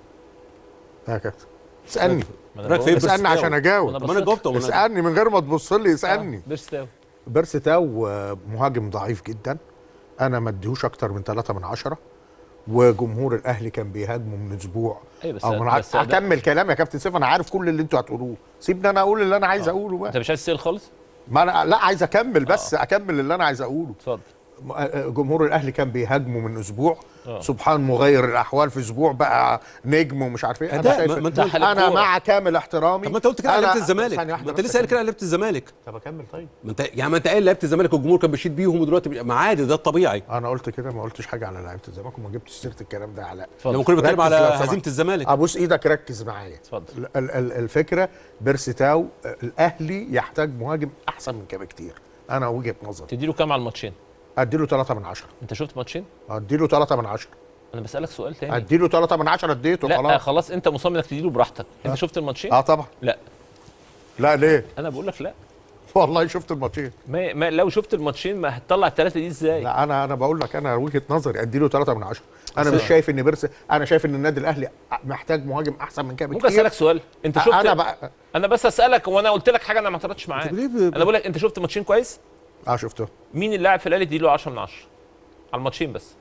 يا كابتن اسالني ما أنا رايك بقول- في اسالني بيرس عشان تاو؟ اجاوب أنا طب ما انا بصيت. جاوبت وأنا- اسالني من غير ما تبص لي اسالني آه، بيرستاو بيرس تاو آه، مهاجم ضعيف جدا انا ما اديهوش اكتر من ثلاثة من عشرة وجمهور الاهلي كان بيهاجمه من اسبوع ايوه بس او من بس ع... ده- اكمل كلام يا كابتن سيف انا عارف كل اللي انتوا هتقولوه سيبني انا اقول اللي انا عايز اقوله انت بقى مش عايز تسال خالص ما انا لا عايز اكمل بس اكمل اللي انا عايز اقوله اتفضل م- آه، جمهور الاهلي كان بيهاجمه من اسبوع آه. سبحان مغير الاحوال في اسبوع بقى نجم ومش عارف ايه انا أداء، شايف ما- ما أنت ده حال انا الكورة. مع كامل احترامي طب ما انت قلت كده على أنا- لعيبه الزمالك ثانية واحدة ما انت بس لسه قايل أكمل. كده على لعيبه الزمالك طب اكمل طيب ما انت يعني ما انت قايل لعيبه الزمالك والجمهور كان بيشيد بيهم ودلوقتي بي- ما عادي ده الطبيعي انا قلت كده ما قلتش حاجه على لعيبه الزمالك وما جبتش سيره الكلام ده على اتفضل. لما كنا بنتكلم ركز على لو سمحت. هزيمه الزمالك ابوس ايدك ركز معايا اتفضل ال- ال- ال- الفكره بيرسيتاو آه، الاهلي يحتاج مهاجم احسن من كده بكتير انا وجهه نظري تديله كام على الماتشين اديله 3 من 10 انت شفت ماتشين اديله 3 من 10 انا بسالك سؤال تاني اديله 3 من 10 اديته لا خلاص خلاص انت مصمم انك تديله براحتك انت شفت الماتشين اه طبعا لا لا ليه انا بقول لك لا والله شفت الماتشين ما, ما لو شفت الماتشين ما هتطلع الثلاثه دي ازاي لا انا انا بقول لك انا وجهه نظري اديله 3 من 10 انا مش شايف ان بيرس انا شايف ان النادي الاهلي محتاج مهاجم احسن من كده ممكن بكتير. اسالك سؤال انت شفت انا بقى انا بس اسالك وانا قلت لك حاجه انا ما اعترضتش معاك طب ليه ب- انا بقول لك انت شفت ماتشين كويس اه شفته مين اللاعب في الاهلي تديله 10 من 10 على الماتشين بس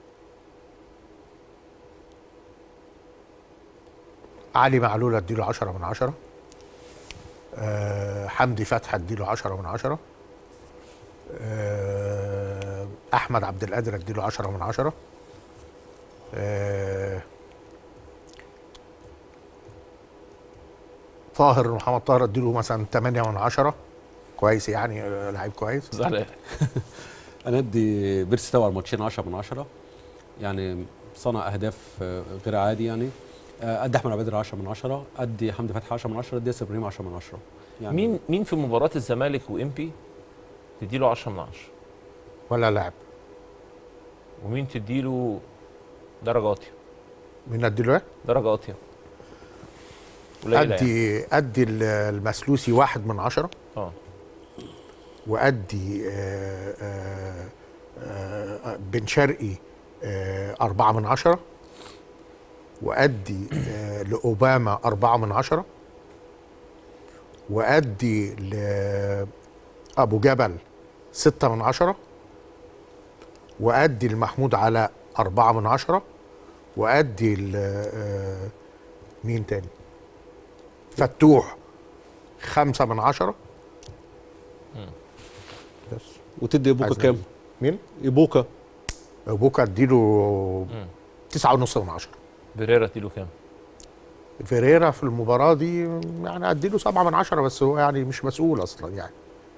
علي معلول اديله 10 من 10 أه حمدي فتحي اديله 10 من 10 أه احمد عبد القادر اديله 10 من 10 أه طاهر محمد طاهر اديله مثلا 8 من 10 كويس يعني آه، لعيب كويس زعلان انا ادي بيرسي تاو على الماتشين 10 من 10 يعني صنع اهداف آه، غير عادي يعني آه، ادي احمد عبد 10 من 10 ادي حمدي فتحي 10 من 10 ادي ياسر ابراهيم 10 من 10 يعني مين مين في مباراه الزمالك وامبي تديله 10 من 10 ولا لاعب ومين تديله درجه واطيه مين اديله ايه؟ درجه واطيه قليلة يعني. ادي ادي المسلوسي واحد من عشرة اه وادي آه، آه، آه، بن شرقي آه، أربعة من عشرة وأدي آه، لأوباما أربعة من عشرة وأدي لأبو جبل ستة من عشرة وأدي لمحمود علاء أربعة من عشرة وأدي ل آه، مين تاني فتوح خمسة من عشرة بس وتدي ابوكا عايز كام؟ مين؟ ابوكا بوكا اديله تسعة ونص من عشرة فيريرا تديله كام؟ فيريرا في المباراة دي يعني اديله سبعة من عشرة بس هو يعني مش مسؤول اصلا يعني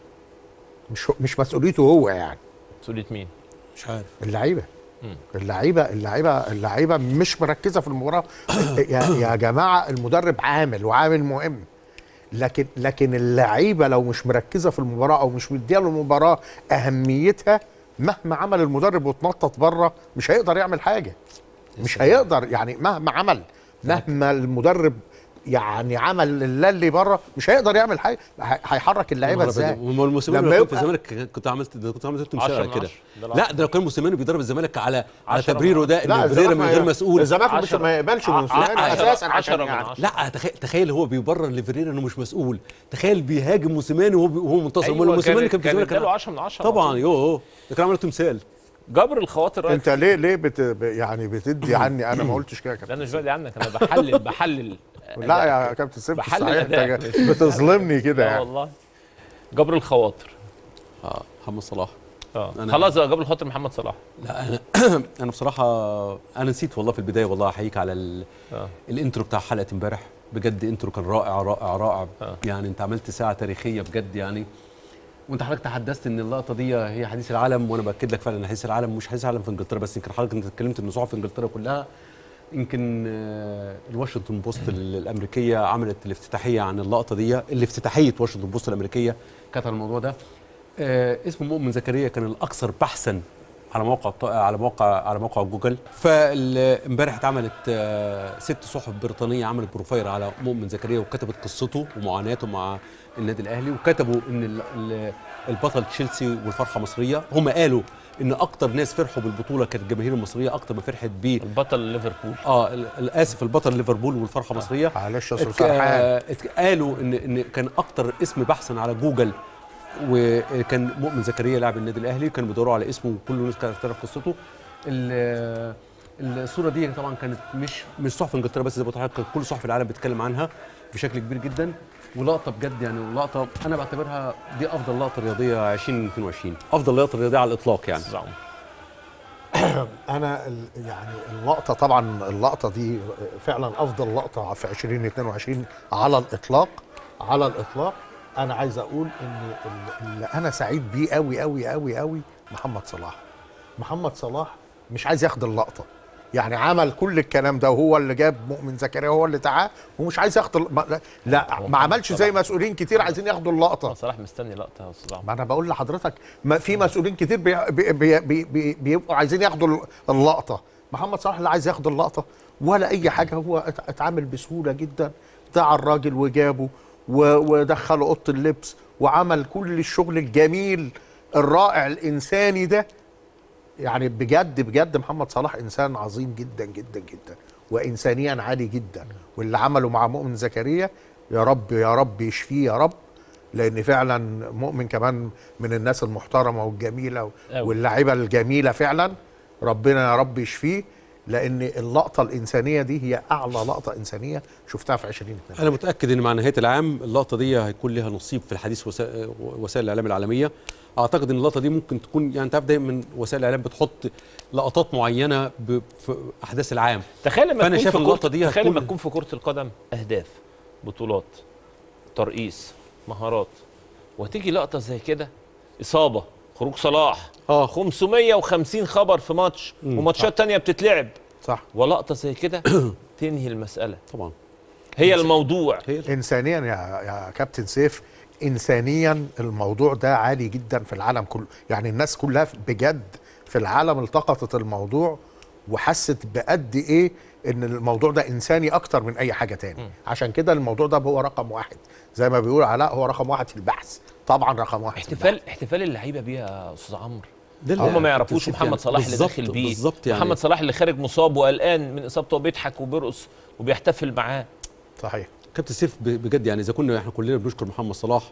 مش مش مسؤوليته هو يعني مسؤوليه مين؟ مش عارف اللعيبة اللعيبة اللعيبة اللعيبة مش مركزة في المباراة يا يا جماعة المدرب عامل وعامل مهم لكن لكن اللعيبة لو مش مركزة في المباراة او مش مديها للمباراة اهميتها مهما عمل المدرب واتنطط بره مش هيقدر يعمل حاجة مش هيقدر يعني مهما عمل مهما المدرب يعني عمل اللي بره مش هيقدر يعمل حاجه هي- هيحرك اللعيبه ازاي هم الموسيماني لما لو كان في يبقى- الزمالك كنت عملت كنت عملت مثال 10 على من كده 10. ده لا لا ده لو كان موسيماني بيدرب الزمالك على على 10 من تبريره ده لا ان فيريرا من غير مسؤول الزمالك مش عشرة. ما يقبلش ع- من موسيماني ع- اساسا عشرة عشان من يعني عشرة. لا تخيل تخيل هو بيبرر لفيريرا انه مش مسؤول تخيل بيهاجم موسيماني وهو وهو منتصر أيوة، أيوة موسيماني كان- كان في كان الزمالك اداله كان- 10 من 10 طبعا يوه ده كان عمل تمثال جبر الخواطر رأيك انت ليه ليه بت يعني بتدي عني انا ما قلتش كده يا لا كابتن انا مش بدي عنك انا بحلل بحلل لا يا كابتن سيف بحلل صحيح انت أداء. جا- بتظلمني كده لا يعني والله جبر الخواطر اه محمد صلاح اه أنا- خلاص بقى جبر الخواطر محمد صلاح لا انا انا بصراحه انا نسيت والله في البدايه والله احييك على ال... اه الانترو بتاع حلقه امبارح بجد انترو كان رائع رائع رائع آه. يعني انت عملت ساعه تاريخيه بجد يعني وانت حضرتك تحدثت ان اللقطه دي هي حديث العالم وانا باكد لك فعلا ان حديث العالم مش حديث العالم في انجلترا بس يمكن حضرتك انت اتكلمت ان صحف انجلترا كلها يمكن آه، الواشنطن بوست ال- الامريكيه عملت الافتتاحيه عن اللقطه دي الافتتاحيه واشنطن بوست الامريكيه كانت عن الموضوع ده آه، اسمه مؤمن زكريا كان الاكثر بحثا على موقع الط- على موقع على موقع جوجل فامبارح اتعملت آه، ست صحف بريطانيه عملت بروفايل على مؤمن زكريا وكتبت قصته ومعاناته مع النادي الاهلي وكتبوا ان ال- ال- البطل تشيلسي والفرحه مصريه هم قالوا ان اكتر ناس فرحوا بالبطوله كانت الجماهير المصريه اكتر ما فرحت بيه البطل ليفربول اه ال- ال- اسف البطل ليفربول والفرحه مصريه معلش يا استاذ اتك- سرحان آه، اتك- قالوا ان ان كان اكتر اسم بحثا على جوجل وكان مؤمن زكريا لاعب النادي الاهلي كانوا بيدوروا على اسمه وكل الناس كانت تعرف قصته ال- الصوره دي طبعا كانت مش مش صحف انجلترا بس زي ما قلت لحضرتك كل صحف العالم بتتكلم عنها بشكل كبير جدا ولقطه بجد يعني لقطه انا بعتبرها دي افضل لقطه رياضيه 2022 افضل لقطه رياضيه على الاطلاق يعني زعم. انا ال- يعني اللقطه طبعا اللقطه دي فعلا افضل لقطه في 2022 على الاطلاق على الاطلاق انا عايز اقول ان ال- اللي انا سعيد بيه قوي قوي قوي قوي محمد صلاح محمد صلاح مش عايز ياخد اللقطه يعني عمل كل الكلام ده وهو اللي جاب مؤمن زكريا هو اللي دعاه ومش عايز ياخد ال- ما- لا, لا ما عملش زي مسؤولين كتير عايزين ياخدوا اللقطه صلاح مستني لقطه يا استاذ عمرو ما انا بقول لحضرتك ما في مسؤولين كتير بي بي بي بي بي بيبقوا عايزين ياخدوا ال- اللقطه محمد صلاح اللي عايز ياخد اللقطه ولا اي حاجه هو ات- اتعامل بسهوله جدا دعا الراجل وجابه و- ودخله اوضه اللبس وعمل كل الشغل الجميل الرائع الانساني ده يعني بجد بجد محمد صلاح انسان عظيم جدا جدا جدا وانسانيا عالي جدا واللي عمله مع مؤمن زكريا يا رب يا رب يشفيه يا رب لان فعلا مؤمن كمان من الناس المحترمه والجميله أوي. واللاعيبه الجميله فعلا ربنا يا رب يشفيه لان اللقطه الانسانيه دي هي اعلى لقطه انسانيه شفتها في 20 انا متاكد ان مع نهايه العام اللقطه دي هيكون لها نصيب في الحديث وسائل, وسائل الاعلام العالميه اعتقد ان اللقطه دي ممكن تكون يعني انت عارف دايما وسائل الاعلام بتحط لقطات معينه ب- في احداث العام تخيل لما فأنا تكون شايف في اللقطة كرة دي تخيل هتكون- لما تكون في كرة القدم أهداف بطولات ترقيص مهارات وتيجي لقطة زي كده إصابة خروج صلاح اه 550 خبر في ماتش وماتشات تانية بتتلعب صح ولقطة زي كده تنهي المسألة طبعا هي الموضوع هي انسانيا يا يا كابتن سيف انسانيا الموضوع ده عالي جدا في العالم كله يعني الناس كلها بجد في العالم التقطت الموضوع وحست بقد ايه ان الموضوع ده انساني اكتر من اي حاجه تاني عشان كده الموضوع ده هو رقم واحد زي ما بيقول علاء هو رقم واحد في البحث طبعا رقم واحد في البحث. احتفال احتفال اللعيبة بيها يا أستاذ عمرو ده اللي- هم ما يعرفوش بالظبط محمد يعني. صلاح اللي بالظبط- داخل بيه بالظبط يعني محمد صلاح اللي خارج مصاب وقلقان من اصابته وبيضحك وبيرقص وبيحتفل معاه صحيح كابتن سيف ب- بجد يعني اذا كنا احنا كلنا بنشكر محمد صلاح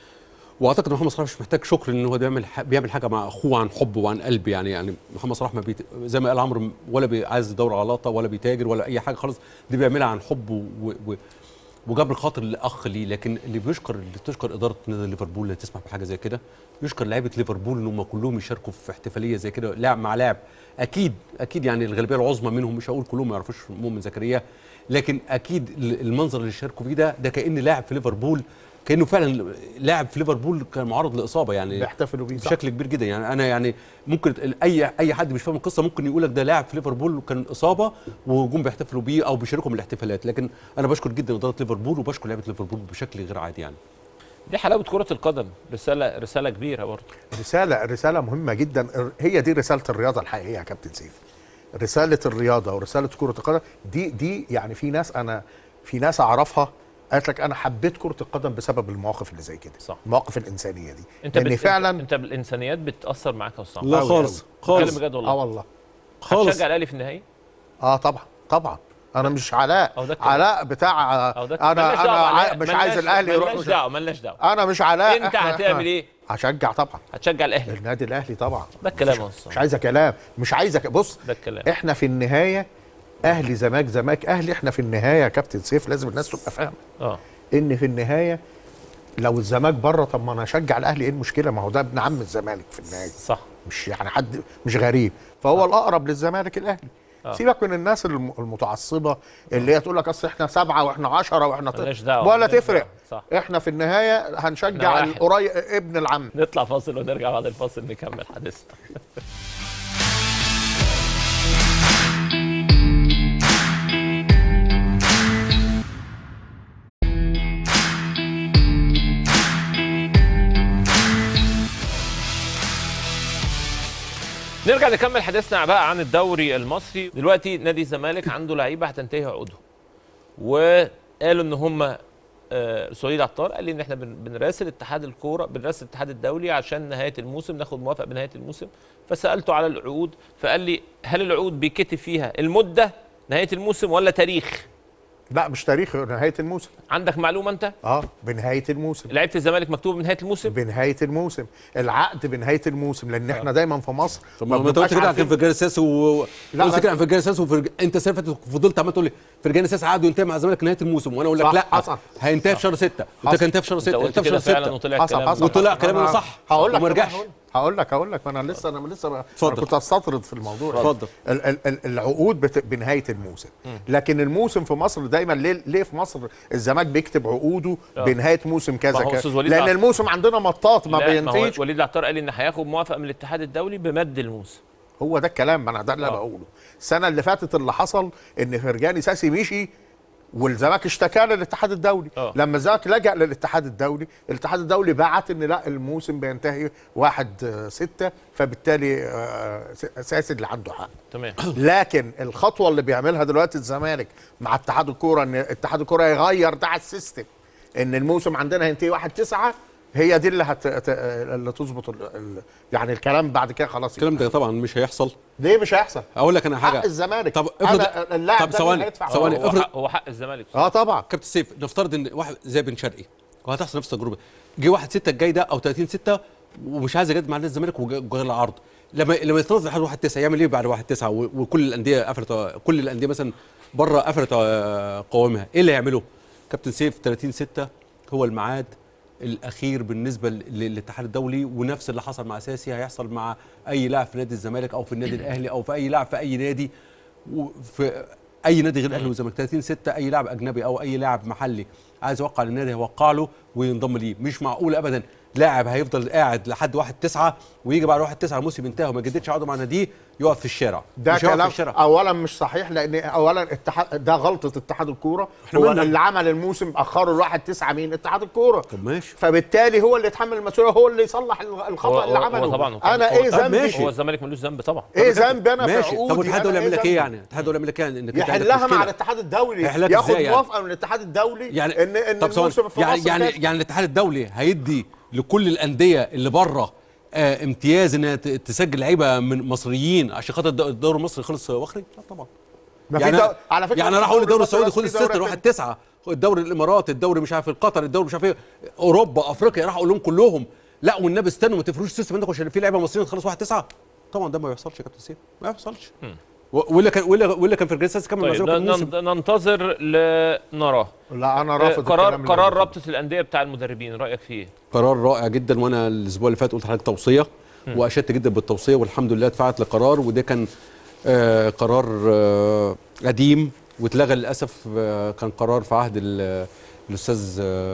واعتقد ان محمد صلاح مش محتاج شكر ان هو بيعمل ح- بيعمل حاجه مع اخوه عن حب وعن قلب يعني يعني محمد صلاح ما بيت... زي ما قال عمرو ولا بي- عايز يدور على لقطه ولا بيتاجر ولا اي حاجه خالص دي بيعملها عن حب و... و... وجبر خاطر الاخ ليه لكن اللي بيشكر اللي تشكر اداره نادي ليفربول اللي تسمح بحاجه زي كده يشكر لعيبه ليفربول ان هم كلهم يشاركوا في احتفاليه زي كده لاعب مع لاعب اكيد اكيد يعني الغالبيه العظمى منهم مش هقول كلهم ما يعرفوش مؤمن زكريا لكن اكيد ال- المنظر اللي شاركوا فيه ده ده كان لاعب في ليفربول كانه فعلا لاعب في ليفربول كان معرض لاصابه يعني بيحتفلوا بيه صح. بشكل كبير جدا يعني انا يعني ممكن ال- اي اي حد مش فاهم القصه ممكن يقول لك ده لاعب في ليفربول وكان اصابه وجم بيحتفلوا بيه او بيشاركوا من الاحتفالات لكن انا بشكر جدا اداره ليفربول وبشكر لعيبه ليفربول بشكل غير عادي يعني دي حلاوه كره القدم رساله رساله كبيره برضه رسالة رسالة مهمة جدا هي دي رسالة الرياضة الحقيقية يا كابتن سيف رسالة الرياضة ورسالة كرة القدم دي دي يعني في ناس أنا في ناس أعرفها قالت لك أنا حبيت كرة القدم بسبب المواقف اللي زي كده صح. المواقف الإنسانية دي انت لأن بت... فعلا انت بالانسانيات بتاثر معاك يا استاذ لا أوي خالص أوي. خالص بتكلم بجد والله اه والله خالص هتشجع الاهلي في النهائي اه طبعا طبعا انا مش علاء أو ده الكلام. علاء بتاع او ده انا ملناش انا دعوة عا- علاء، مش ملناش- عايز الاهلي يروح ملناش مش- دعوه ملناش دعوه انا مش علاء انت إحنا- هتعمل إحنا- ايه هشجع طبعا هتشجع الاهلي النادي الاهلي طبعا ده الكلام يا مش استاذ عايزه كلام مش عايزه ك- بص ده الكلام احنا في النهايه اهلي زماك زماك اهلي احنا في النهايه يا كابتن سيف لازم الناس تبقى فاهمه اه ان في النهايه لو الزمالك بره طب ما انا اشجع الاهلي ايه المشكله ما هو ده ابن عم الزمالك في النهايه صح مش يعني حد مش غريب فهو الاقرب للزمالك الاهلي آه. سيبك من الناس الم- المتعصبه اللي هي تقول لك اصل احنا سبعه واحنا عشرة واحنا ط- ملناش دعوة، ولا ملناش تفرق دعوة، صح. احنا في النهايه إحنا هنشجع واحد. القريب ابن العم نطلع فاصل ونرجع بعد الفاصل نكمل حديثنا نرجع نكمل حديثنا بقى عن الدوري المصري دلوقتي نادي الزمالك عنده لعيبه هتنتهي عقودهم وقالوا ان هم آه، سعيد عطار قال لي ان احنا بن- بنراسل اتحاد الكوره بنراسل الاتحاد الدولي عشان نهايه الموسم ناخد موافقه بنهايه الموسم فسالته على العقود فقال لي هل العقود بيكتب فيها المده نهايه الموسم ولا تاريخ لا مش تاريخ نهايه الموسم عندك معلومه انت اه بنهايه الموسم لعيبه الزمالك مكتوب بنهايه الموسم بنهايه الموسم العقد بنهايه الموسم لان احنا دايما في مصر طب ما انت قلت بنبقاش كده عارفين- عن فرجان الساسي و لا، قلت بس- كده عن فرجان الساسي وفرج... انت السنه اللي فاتت فضلت عمال تقول لي فرجان الساسي عقده ينتهي مع الزمالك نهايه الموسم وانا اقول لك صح، لا حصل. هينتهي في شهر 6 قلت لك حصل. هينتهي في شهر انت 6 قلت هينتهي في كده شهر فعلا 6 وطلع حصل الكلام حصل ده. وطلع حصل. كلامنا أنا صح هقول لك وما كمان رجعش. هقول- هقول لك هقول لك ما انا لسه انا لسه أنا اتفضل. كنت استطرد في الموضوع اتفضل. ال- ال- ال- العقود بت... بنهايه الموسم لكن الموسم في مصر دايما ليه ليه في مصر الزمالك بيكتب عقوده آه. بنهايه موسم كذا ما هو كذا أستاذ وليد لان عطا- الموسم عندنا مطاط ما لا، ما هو بينتهيش وليد العطار قال لي ان هياخد موافقه من الاتحاد الدولي بمد الموسم هو ده الكلام انا ده اللي آه. بقوله السنه اللي فاتت اللي حصل ان فرجاني ساسي مشي والزمالك اشتكى للاتحاد الدولي آه. لما الزمالك لجأ للاتحاد الدولي الاتحاد الدولي بعت ان لا الموسم بينتهي واحد آه، ستة فبالتالي آه، س- ساسي اللي عنده حق تمام لكن الخطوه اللي بيعملها دلوقتي الزمالك مع اتحاد الكوره ان اتحاد الكوره يغير ده على السيستم ان الموسم عندنا هينتهي واحد تسعة هي دي اللي هت... ت- اللي تظبط ال... ال... يعني الكلام بعد كده خلاص الكلام ده طبعا مش هيحصل ليه مش هيحصل اقول لك انا حاجه حق الزمالك طب أنا افرض اللاعب طب ده ثواني مين هيدفع ثواني هو افرض حق, هو حق الزمالك اه طبعا كابتن سيف نفترض ان واحد زي بن شرقي وهتحصل نفس التجربه جه واحد 6 الجاي ده او 30 6 ومش عايز يجدد مع نادي الزمالك وجا العرض لما لما يتنظر لحد 1 9 يعمل ايه بعد 1 9 وكل الانديه قفلت كل الانديه مثلا بره قفلت آه، قوامها ايه اللي هيعمله؟ كابتن سيف 30 6 هو الميعاد الاخير بالنسبه لل- للاتحاد الدولي ونفس اللي حصل مع ساسي هيحصل مع اي لاعب في نادي الزمالك او في النادي الاهلي او في اي لاعب في اي نادي وفي اي نادي غير الاهلي والزمالك 30 6 اي لاعب اجنبي او اي لاعب محلي عايز يوقع للنادي هيوقع له وينضم ليه مش معقول ابدا لاعب هيفضل قاعد لحد 1 9 ويجي بعد 1 9 الموسم ينتهي وما يجددش عقده مع ناديه يقف في الشارع ده مش هيقف كلام في الشارع اولا مش صحيح لان اولا اتحاد ده غلطه اتحاد الكوره إحنا هو مالنا؟ اللي عمل الموسم اخره لواحد تسعة مين اتحاد الكوره طب ماشي فبالتالي هو اللي يتحمل المسؤوليه هو اللي يصلح هو- الخطا اللي هو- عمله هو طبعا هو- انا هو- ايه طب ذنبي ماشي. هو الزمالك ملوش ذنب طبعا ايه ذنبي انا في ماشي عقودي طب الاتحاد أنا الدولي يعمل لك ذنبي؟ ايه يعني الاتحاد الدولي يعمل لك ايه انك انت عندك يحلها مع مشكلة. الاتحاد الدولي هيحلها ياخد إزاي يعني؟ موافقه من الاتحاد الدولي يعني ان ان طب ثواني. الموسم في يعني مصر يعني كده. يعني الاتحاد الدولي هيدي لكل الانديه اللي بره آه امتياز انها ت- تسجل لعيبه من مصريين عشان خاطر الد- الدوري المصري خلص واخري؟ لا طبعا ما في يعني دو- على فكره يعني راح اقول الدوري المصري السعودي بس خد في دوري الستر واحد تاني. تسعه الدوري الامارات الدوري مش عارف القطر الدوري مش عارف ايه اوروبا افريقيا راح اقول لهم كلهم لا والنبي استنوا ما تفروش السيستم عندكم عشان في لعيبه مصريين تخلص واحد تسعه طبعا ده ما بيحصلش يا كابتن سيف ما بيحصلش و- ولا كان ولا ولا كان في الجلسه كمل مع طيب زمالك الموسم. نن- ننتظر لنراه لا انا رافض قرار الكلام اللي قرار بيقوله. رابطه الانديه بتاع المدربين رايك فيه ايه؟ قرار رائع جدا وانا الاسبوع اللي فات قلت لحضرتك توصيه واشدت جدا بالتوصيه والحمد لله اتفعلت لقرار وده كان آه قرار آه قديم واتلغى للاسف آه كان قرار في عهد ال- الاستاذ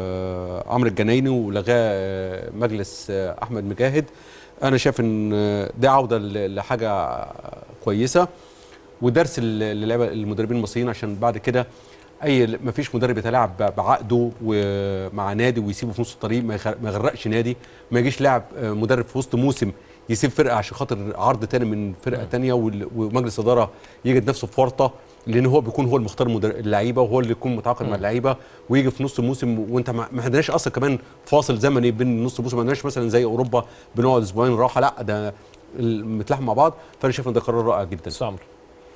آه عمرو الجنايني ولغاه آه مجلس آه احمد مجاهد انا شايف ان آه، ده عوده ل- لحاجه كويسه ودرس لل- للعيبه المدربين المصريين عشان بعد كده اي ما فيش مدرب يتلاعب ب- بعقده ومع نادي ويسيبه في نص الطريق ما يغر- ما يغرقش نادي ما يجيش لاعب آه، مدرب في وسط موسم يسيب فرقه عشان خاطر عرض تاني من فرقه تانية وال- ومجلس اداره يجد نفسه في ورطه لان هو بيكون هو المختار مدر- اللعيبه وهو اللي يكون متعاقد مع اللعيبه ويجي في نص الموسم وانت ما ما عندناش اصلا كمان فاصل زمني بين نص الموسم ما عندناش مثلا زي اوروبا بنقعد اسبوعين راحه لا ده متلاحم مع بعض فانا شايف ان ده قرار رائع جدا استاذ عمرو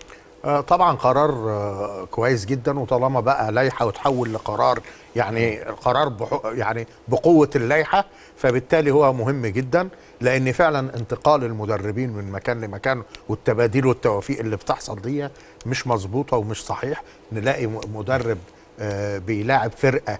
آه، طبعا قرار آه، كويس جدا وطالما بقى لائحه وتحول لقرار يعني القرار بحو يعني بقوه اللائحه فبالتالي هو مهم جدا لان فعلا انتقال المدربين من مكان لمكان والتباديل والتوافيق اللي بتحصل دي مش مظبوطه ومش صحيح نلاقي م- مدرب آه، بيلاعب فرقه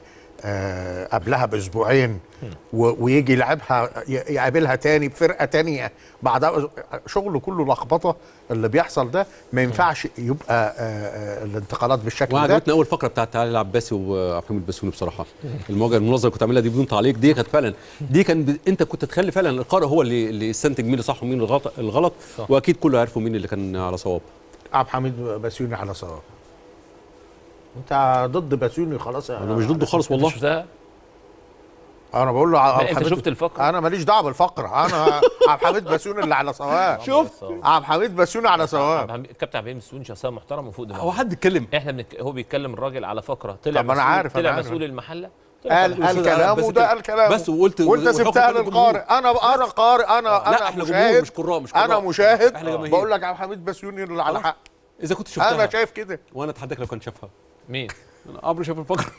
آه، قبلها باسبوعين و- ويجي يلعبها ي- يقابلها تاني بفرقه تانيه بعدها شغله كله لخبطه اللي بيحصل ده ما ينفعش يبقى آه، آه، الانتقالات بالشكل ده وعجبتني اول فقره بتاعت تعالى العباسي وعبد الحميد البسيوني بصراحه المواجهه المناظره اللي كنت عاملها دي بدون تعليق دي كانت فعلا دي كان ب... انت كنت تخلي فعلا القارئ هو اللي اللي يستنتج مين اللي صح ومين الغلط الغلط صح. واكيد كله عارفوا مين اللي كان على صواب عبد الحميد بسيوني على صواب انت ضد بسيوني خلاص انا مش ضده خالص انت والله شفتها؟ انا بقول له عبد لا، انت الحميد- شفت الفقره؟ انا ماليش دعوه بالفقره انا عبد الحميد بسيوني اللي على صواب شفت عبد الحميد بسيوني على صواب الكابتن عبد الحميد السويني شخصيه محترمه وفوق هو دماغه حد اتكلم احنا بنك... هو بيتكلم الراجل على فقره طلع طب أنا مسؤول- عارف، أنا طلع عارف. مسؤول المحله طلع قال مسؤول- قال بس كلامه وده كده. قال كلامه بس وقلت وانت والحكم سبتها كان للقارئ الجمهور. انا انا قارئ انا لا انا احنا جمهور مشاهد مش قراء مش قراء انا مشاهد احنا جماهير. بقول لك عبد الحميد بسيوني اللي على خلاص. حق اذا كنت شفتها انا شايف كده وانا اتحداك لو كان شافها مين؟ انا عمرو شاف الفقره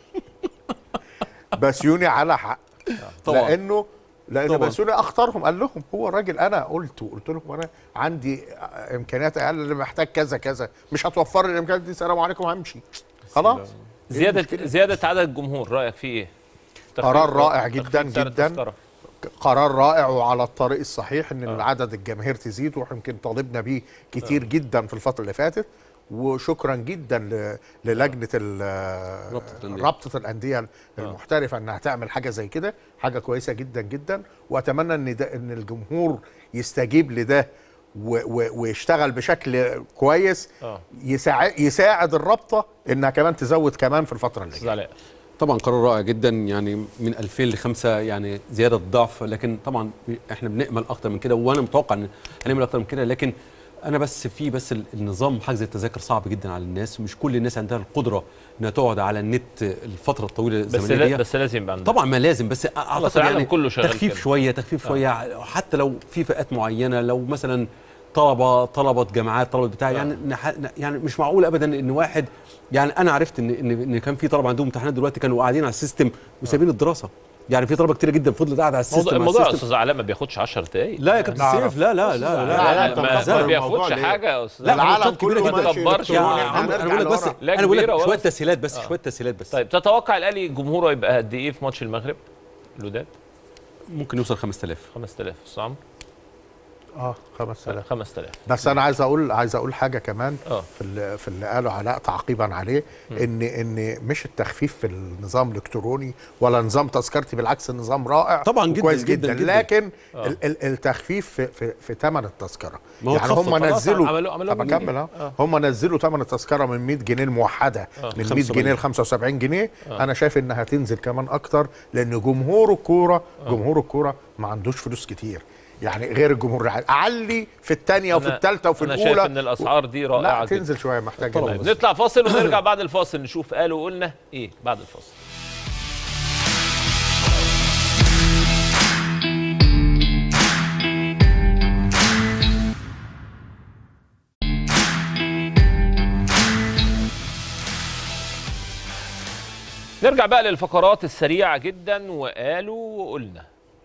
بسيوني على حق طبعا لانه لان طبعاً. بسيوني اختارهم قال لهم هو الراجل انا قلت قلت لهم انا عندي امكانيات اقل اللي محتاج كذا كذا مش هتوفر لي الامكانيات دي السلام عليكم همشي خلاص إيه زياده المشكلة؟ زياده عدد الجمهور رايك فيه ايه؟ قرار تخفيض- رائع تخفيض جدا سعر جدا. التذكرة. قرار رائع وعلى الطريق الصحيح ان العدد الجماهير تزيد ويمكن طالبنا بيه كتير جدا في الفتره اللي فاتت وشكرا جدا ل- للجنه ال- رابطة الأندية. رابطه الانديه المحترفه انها تعمل حاجه زي كده حاجه كويسه جدا جدا واتمنى ان ده ان الجمهور يستجيب لده و و ويشتغل بشكل كويس اه يساعد يساعد الرابطه انها كمان تزود كمان في الفتره اللي استاذ جايه علاء طبعا قرار رائع جدا يعني من 2000 ل 5 يعني زياده ضعف لكن طبعا احنا بنامل اكتر من كده وانا متوقع ان هنعمل اكتر من كده لكن انا بس في بس ال- النظام حجز التذاكر صعب جدا على الناس مش كل الناس عندها القدره انها تقعد على النت الفتره الطويله بس الزمنيه لا دي بس لازم يبقى عندك طبعا ما لازم بس اعتقد العالم يعني كله شغال تخفيف كده. شويه تخفيف شويه حتى لو في فئات معينه لو مثلا طلبه طلبه جامعات طلبه بتاع يعني نح- يعني مش معقول ابدا ان واحد يعني انا عرفت ان ان, إن كان في طلبه عندهم امتحانات دلوقتي كانوا قاعدين على السيستم وسايبين الدراسه يعني في طلبه كتير جدا فضلت قاعده على السيستم موضوع على الموضوع يا السيستم. استاذ علاء ما بياخدش 10 دقايق لا يا كابتن نعرف. سيف لا لا لا لا، لا, لا، ما- أنت ما, مكبر ما الموضوع بياخدش ليه؟ حاجه يا استاذ لا، علاء. العالم غلطات كبيرة كله جدا. ماشي ما تكبرش. إلكتروني، يعني هنرجع انا بقول لك بس لورا. لا انا بقول كبيرة لك شويه ولا- تسهيلات بس شويه تسهيلات بس طيب تتوقع الاهلي جمهوره يبقى قد ايه في ماتش المغرب الوداد ممكن يوصل 5000 5000 استاذ عمرو اه 5000 5000 بس انا عايز اقول عايز اقول حاجه كمان اه. في اللي في اللي قاله علاء تعقيبا عليه ان ان مش التخفيف في النظام الالكتروني ولا نظام تذكرتي بالعكس النظام رائع طبعاً جداً كويس جداً جدا, جداً. لكن اه. ال- ال- التخفيف في في, في ثمن التذكره ما هو يعني اتخفض هم خلاص، نزلوا عملوا- عملوا طب 100 اكمل جنيه. اهو اه. هم نزلوا ثمن التذكره من 100 جنيه الموحده اه. من 100 75. جنيه ل 75 جنيه انا شايف انها تنزل كمان اكتر لان جمهور الكوره جمهور الكوره ما عندوش فلوس كتير يعني غير الجمهور العادي. اعلي في الثانيه وفي أنا- الثالثه وفي انا الاولى شايف ان الاسعار دي رائعه لا جدا تنزل شويه محتاجه طبعاً. طيب نطلع فاصل ونرجع بعد الفاصل نشوف قالوا وقلنا ايه بعد الفاصل نرجع بقى للفقرات السريعة جدا وقالوا وقلنا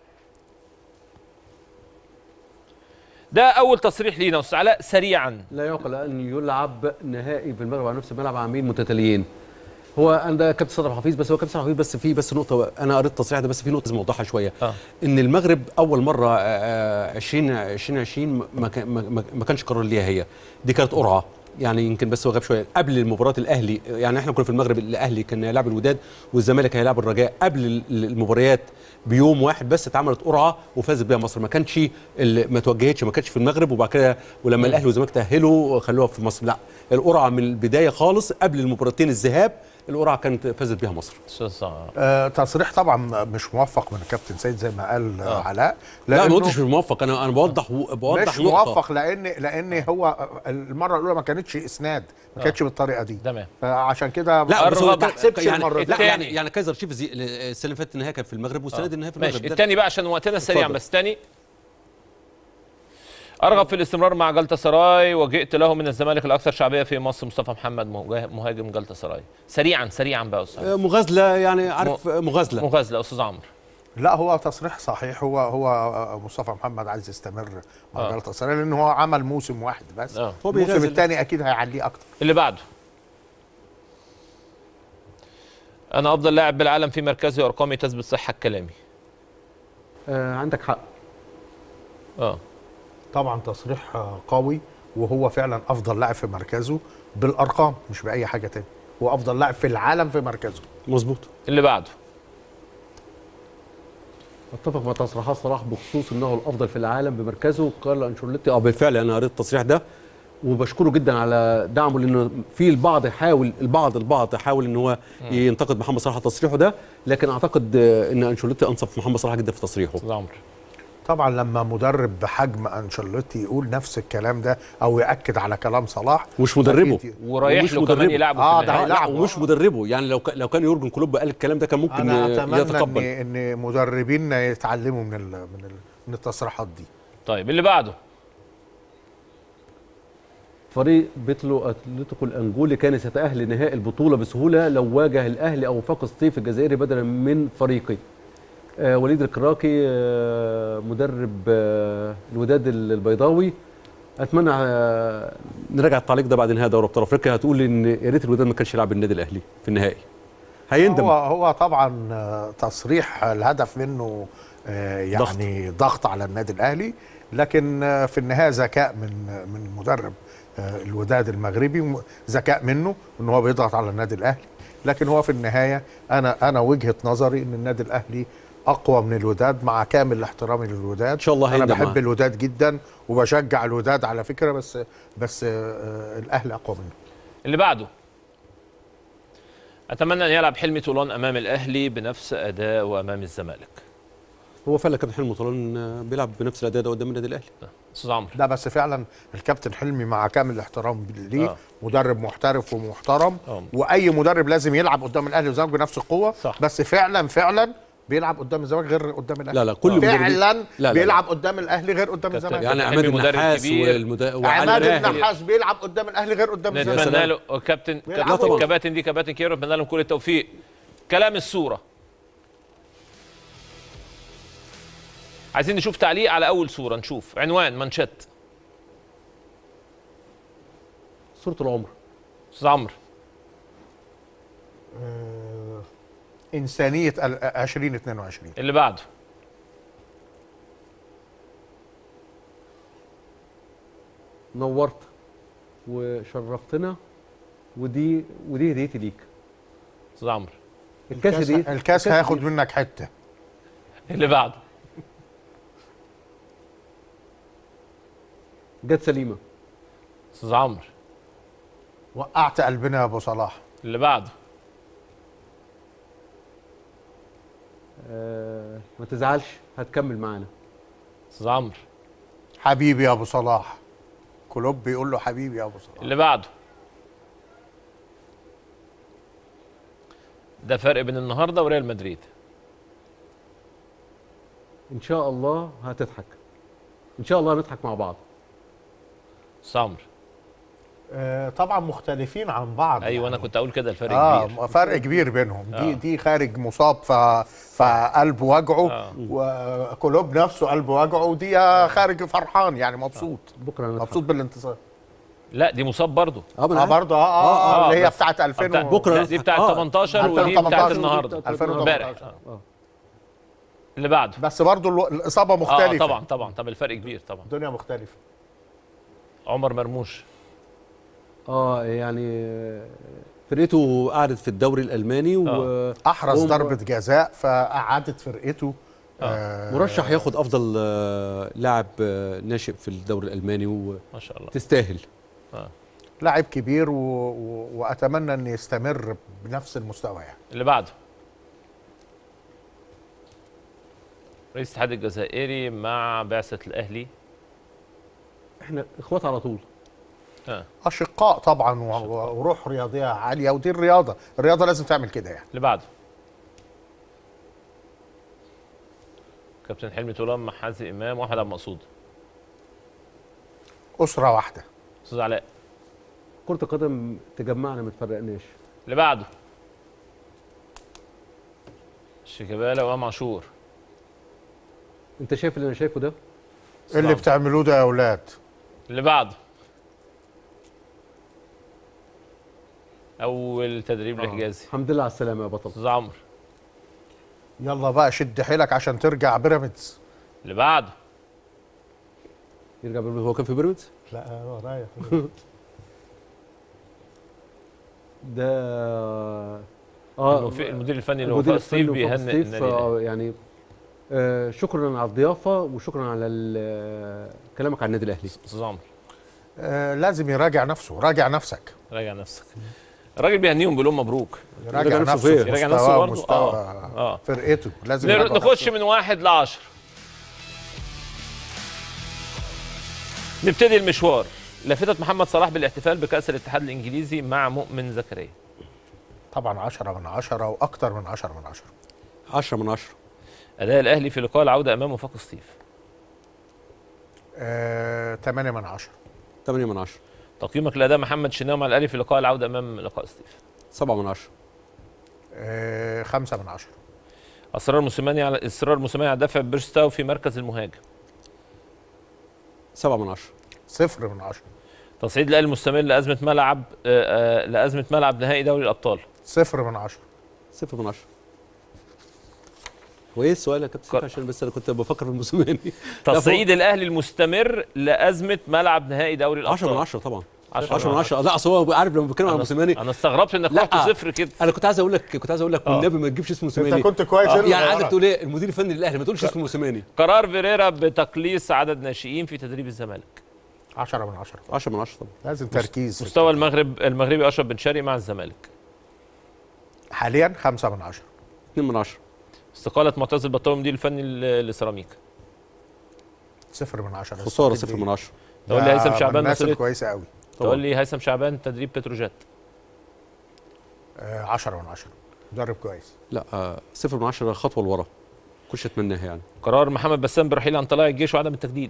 ده أول تصريح لينا أستاذ علاء سريعا لا يعقل ان يلعب نهائي في المغرب على نفس الملعب عامين متتاليين هو انا ده كابتن صدر حفيظ بس هو كابتن صدر حفيظ بس في بس نقطه انا قريت التصريح ده بس في نقطه لازم اوضحها شويه آه. ان المغرب اول مره آه، 20 2020 ما كان- ما- ما- ما كانش قرار ليها هي دي كانت قرعه يعني يمكن بس هو غاب شويه قبل المباراه الاهلي يعني احنا كنا في المغرب الاهلي كان هيلاعب الوداد والزمالك هيلاعب الرجاء قبل ال- المباريات بيوم واحد بس اتعملت قرعه وفازت بيها مصر ما كانش ال- ما توجهتش ما كانتش في المغرب وبعد كده ولما الاهلي والزمالك تاهلوا خلوها في مصر لا القرعه من البدايه خالص قبل المباراتين الذهاب القرعه كانت فازت بيها مصر أستاذ آه تصريح طبعا مش موفق من الكابتن سيد زي ما قال آه. آه. علاء لا ما لأنه قلتش مش موفق انا انا بوضح بوضح مش نقطة. موفق لان لان هو المره الاولى ما كانتش اسناد ما كانتش بالطريقه دي تمام. فعشان كده لا بس هو قرب. كان- تحسبش يعني المرة لا التاني. يعني يعني كايزر تشيفز دي- السنه اللي فاتت النهائي كان في المغرب والسنه دي النهائي في المغرب ماشي ده- التاني بقى عشان وقتنا سريعا اتفضل. بس تاني أرغب في الاستمرار مع جلطة سراي وجئت له من الزمالك الأكثر شعبية في مصر مصطفى محمد مهاجم- مهاجم جلطة سراي سريعا سريعا بقى يا أستاذ آه، مغازله يعني عارف آه، مغازله مغازلة أستاذ عمرو لا هو تصريح صحيح هو هو مصطفى محمد عايز يستمر مع آه. جلطة سراي لان هو عمل موسم واحد بس آه. هو الموسم بيغازل. الثاني اكيد هيعليه اكتر اللي بعده أنا أفضل لاعب بالعالم في مركزي وأرقامي تثبت صحة كلامي آه عندك حق اه طبعا تصريح آه، قوي وهو فعلا افضل لاعب في مركزه بالارقام مش باي حاجه تاني هو افضل لاعب في العالم في مركزه مظبوط اللي بعده اتفق مع تصريحات صلاح بخصوص انه الافضل في العالم بمركزه قال انشيلوتي اه بالفعل انا قريت التصريح ده وبشكره جدا على دعمه لانه في البعض يحاول البعض البعض يحاول ان هو ينتقد محمد صلاح على تصريحه ده لكن اعتقد آه، ان انشيلوتي انصف محمد صلاح جدا في تصريحه أستاذ عمرو طبعا لما مدرب بحجم انشيلوتي يقول نفس الكلام ده او ياكد على كلام صلاح ومش مدربه أكيد. ورايح ومش له كمان مدربه. يلعبه آه، في ده النهائي لا هيلعبه. ومش مدربه يعني لو ك- لو كان يورجن كلوب قال الكلام ده كان ممكن انا آه، اتمنى ان يتقبل ان مدربين يتعلموا من ال من ال من التصريحات دي طيب اللي بعده فريق بيتلو اتلتيكو الانجولي كان سيتاهل لنهائي البطوله بسهوله لو واجه الاهلي او وفاق الصيف الجزائري بدلا من فريقي آه وليد الكراكي آه مدرب آه الوداد البيضاوي اتمنى آه نراجع التعليق ده بعد نهايه دوري ابطال افريقيا هتقول ان يا ريت الوداد ما كانش يلعب النادي الاهلي في النهائي هيندم هو هو طبعا آه، تصريح الهدف منه آه، يعني ضغط, ضغط على النادي الاهلي لكن آه، في النهايه ذكاء من من مدرب آه، الوداد المغربي م- ذكاء منه ان هو بيضغط على النادي الاهلي لكن هو في النهايه انا انا وجهه نظري ان النادي الاهلي اقوى من الوداد مع كامل احترامي للوداد ان شاء الله انا هيندم بحب معاه. الوداد جدا وبشجع الوداد على فكره بس بس آه، الاهلي اقوى منه اللي بعده اتمنى ان يلعب حلمي طولان امام الاهلي بنفس اداء امام الزمالك هو فعلا كابتن حلمي طولان آه، بيلعب بنفس الاداء ده قدام النادي الاهلي استاذ عمرو لا بس فعلا الكابتن حلمي مع كامل الاحترام ليه آه. آه. مدرب محترف ومحترم آه. آه. واي مدرب لازم يلعب قدام الاهلي والزمالك بنفس القوه صح. بس فعلا فعلا بيلعب قدام الزمالك غير قدام الاهلي لا لا كل مدرب فعلا لا، لا. بيلعب قدام الاهلي غير قدام كابتن- الزمالك يعني حلمي عماد مدرب النحاس كبير. والمد... وعلي عماد ماهر. النحاس بيلعب قدام الاهلي غير قدام الزمالك نتمنى له كابتن بيلعبوا. كابتن الكباتن دي كباتن كبيره نتمنى لهم كل التوفيق كلام الصوره عايزين نشوف تعليق على اول صوره نشوف عنوان منشط صوره العمر استاذ عمرو انسانيه ال- 2022 اللي بعده نورت وشرفتنا ودي ودي هديتي ليك استاذ عمرو الكاس الكاس, دي الكاس هياخد منك حته اللي بعده جت سليمه استاذ عمرو وقعت قلبنا يا ابو صلاح اللي بعده آه ما تزعلش هتكمل معانا استاذ عمرو حبيبي يا ابو صلاح كلوب بيقول له حبيبي يا ابو صلاح اللي بعده ده فرق بين النهارده وريال مدريد ان شاء الله هتضحك ان شاء الله هنضحك مع بعض استاذ عمرو آه طبعا مختلفين عن بعض ايوه انا يعني. كنت اقول كده الفرق اه كبير فرق كبير بينهم دي آه. دي خارج مصاب ف فقلبه وجعه آه. وكلوب نفسه قلبه وجعه ودي خارج فرحان يعني مبسوط بكره هنضحك مبسوط بالانتصار لا دي مصاب برضه اه ما اه أنا عارف. برضه اه اه, آه، آه اللي هي بس- بتاعت 2000 بتاع- و- بكرة لا دي بتاعت آه. 18 ودي 2018 بتاعت ودي النهارده بتاعت 2018 امبارح آه. اه اللي بعده بس برضه الو- الاصابه اه مختلفه طبعا طبعا طب الفرق كبير طبعا الدنيا مختلفه عمر مرموش اه يعني آه، فرقته قعدت في الدوري الالماني و احرز هم- ضربه جزاء فقعدت فرقته آه مرشح ياخد افضل آه، لاعب آه، ناشئ في الدوري الالماني ما شاء الله وتستاهل لاعب كبير و... و... واتمنى ان يستمر بنفس المستوى يعني اللي بعده رئيس الاتحاد الجزائري مع بعثة الأهلي احنا اخوات على طول آه. اشقاء طبعا و... و- وروح رياضيه عاليه ودي الرياضه الرياضه لازم تعمل كده يعني اللي بعده كابتن حلمي طولان مع حازم إمام وأحمد عبد المقصود اسره واحده أستاذ علاء كرة القدم تجمعنا ما تفرقناش اللي بعده شيكابالا وإمام عاشور انت شايف اللي انا شايفه ده إيه اللي بتعملوه ده يا اولاد اللي بعده أول تدريب لحجازي الحمد لله على السلامه يا بطل أستاذ عمرو يلا بقى شد حيلك عشان ترجع بيراميدز اللي بعده يرجع بيراميدز هو كان في بيراميدز لا رايح ده اه المف- المدير الفني اللي هو المدير ستيف الفني وفاق بيهنئ ستيف النادي الأهلي. آه يعني آه شكرا على الضيافه وشكرا على ال- كلامك عن النادي الاهلي أستاذ عمرو آه لازم يراجع نفسه راجع نفسك راجع نفسك الراجل بيهنيهم بيقول لهم مبروك يراجع يراجع نفسه نفسه فين؟ في يراجع نفسه مستواه برضه؟ ومستوى آه. آه. فرقته لازم نر- يراجع نخش نفسه. من واحد لعشر نبتدي المشوار لافتة محمد صلاح بالاحتفال بكأس الاتحاد الإنجليزي مع مؤمن زكريا طبعا 10 من 10 واكتر من 10 من 10 10 من 10 أداء الأهلي في لقاء العودة أمام وفاق سطيف آه 8 من 10 8 من 10 تقييمك لأداء محمد شناوي مع الأهلي في لقاء العودة أمام لقاء سطيف 7 من 10 آه 5 من 10 أصرار موسيماني على إصرار موسيماني على دفع بيرستاو في مركز المهاجم 7 من 10 صفر من 10 تصعيد الأهلي المستمر لأزمة ملعب آه، آه، لأزمة ملعب نهائي دوري الأبطال صفر من 10 0 من 10 هو ايه السؤال يا كابتن كر- سيف؟ عشان بس انا كنت بفكر في الموسيماني تصعيد الأهلي المستمر لأزمة ملعب نهائي دوري 10 من الأبطال 10 طبعا 10 من 10 لا اصل هو عارف لما بتكلم عن موسيماني انا استغربت انك لا. رحت صفر كده انا كنت عايز اقول لك كنت عايز اقول لك آه. والنبي ما تجيبش اسم موسيماني كنت كويس آه. إيه اللي يعني عايزك غيرك؟ تقول ايه المدير الفني للاهلي ما تقولش اسم موسيماني قرار فيريرا بتقليص عدد ناشئين في تدريب الزمالك 10 من 10 10 من 10 طبعا لازم تركيز مستوى المغرب المغربي اشرف بن شرقي مع الزمالك حاليا 5 من 10 2 من 10 استقاله معتز البطاوي مدير الفني ل- لسيراميكا صفر من 10 خساره 0 من 10 تقول لي هيثم شعبان الناس مسؤوليه كويسه قوي تقول لي هيثم شعبان تدريب بتروجيت 10 من 10 مدرب كويس لا آه، 0 من 10 خطوه لورا كنتش اتمناها يعني قرار محمد بسام برحيل عن طلائع الجيش وعدم التجديد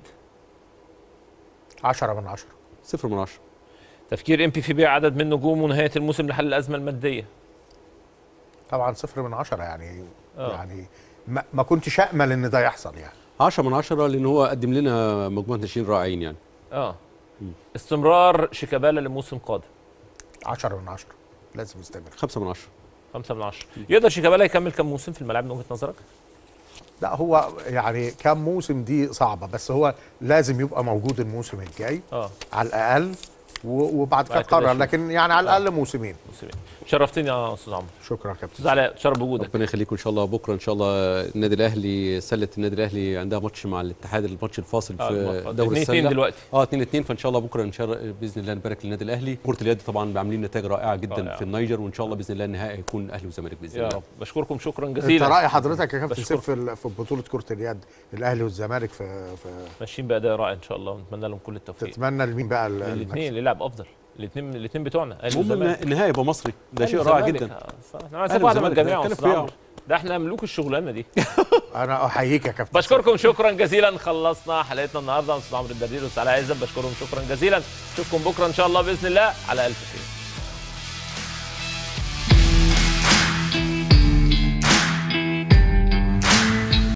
10 من 10 0 من 10 تفكير ام بي في بيع عدد من نجوم ونهايه الموسم لحل الازمه الماديه طبعا صفر من 10 يعني آه. يعني ما, ما كنتش امل ان ده يحصل يعني 10 من 10 لان هو قدم لنا مجموعه ناشئين رائعين يعني اه استمرار شيكابالا لموسم قادم 10 من 10 لازم يستمر 5 من 10 خمسة من عشرة يقدر شيكابالا يكمل كم موسم في الملاعب من وجهه نظرك؟ لا هو يعني كام موسم دي صعبه بس هو لازم يبقى موجود الموسم الجاي اه على الاقل و- وبعد كده بعد كده تقرر شوف. لكن يعني على الاقل موسمين موسمين شرفتني يا استاذ عمرو شكرا كابتن استاذ علاء شرف بوجودك ربنا يخليكم ان شاء الله بكره ان شاء الله النادي الاهلي سله النادي الاهلي عندها ماتش مع الاتحاد الماتش الفاصل آه، في الماتش- دوري اتنين- اتنين السله دلوقتي. اه 2 2 فان شاء الله بكره ان شاء الله باذن الله نبارك للنادي الاهلي كره اليد طبعا عاملين نتائج رائعه جدا رائعة. في النيجر وان شاء الله باذن الله النهائي هيكون اهلي وزمالك باذن يا الله رب بشكركم شكرا انت جزيلا راي حضرتك يا كابتن بشكرك. سيف في ال- في بطوله كره اليد الاهلي والزمالك في, في ماشيين باداء رائع ان شاء الله ونتمنى لهم كل التوفيق تتمنى لمين بقى ال- الاثنين اللي يلعب افضل الاثنين الاثنين بتوعنا اهلي المهم والزمالك. النهائي يبقى مصري ده أهلي شيء رائع والزمالك. جدا آه، صح. احنا عايزين واحده من والزمالك، الجميع يا هنتكلم أستاذ فيها. عمرو. ده احنا ملوك الشغلانه دي انا احييك يا كابتن بشكركم شكرا جزيلا خلصنا حلقتنا النهارده استاذ عمرو الدردير واستاذ علاء عزب بشكرهم شكرا جزيلا اشوفكم بكره ان شاء الله باذن الله على الف خير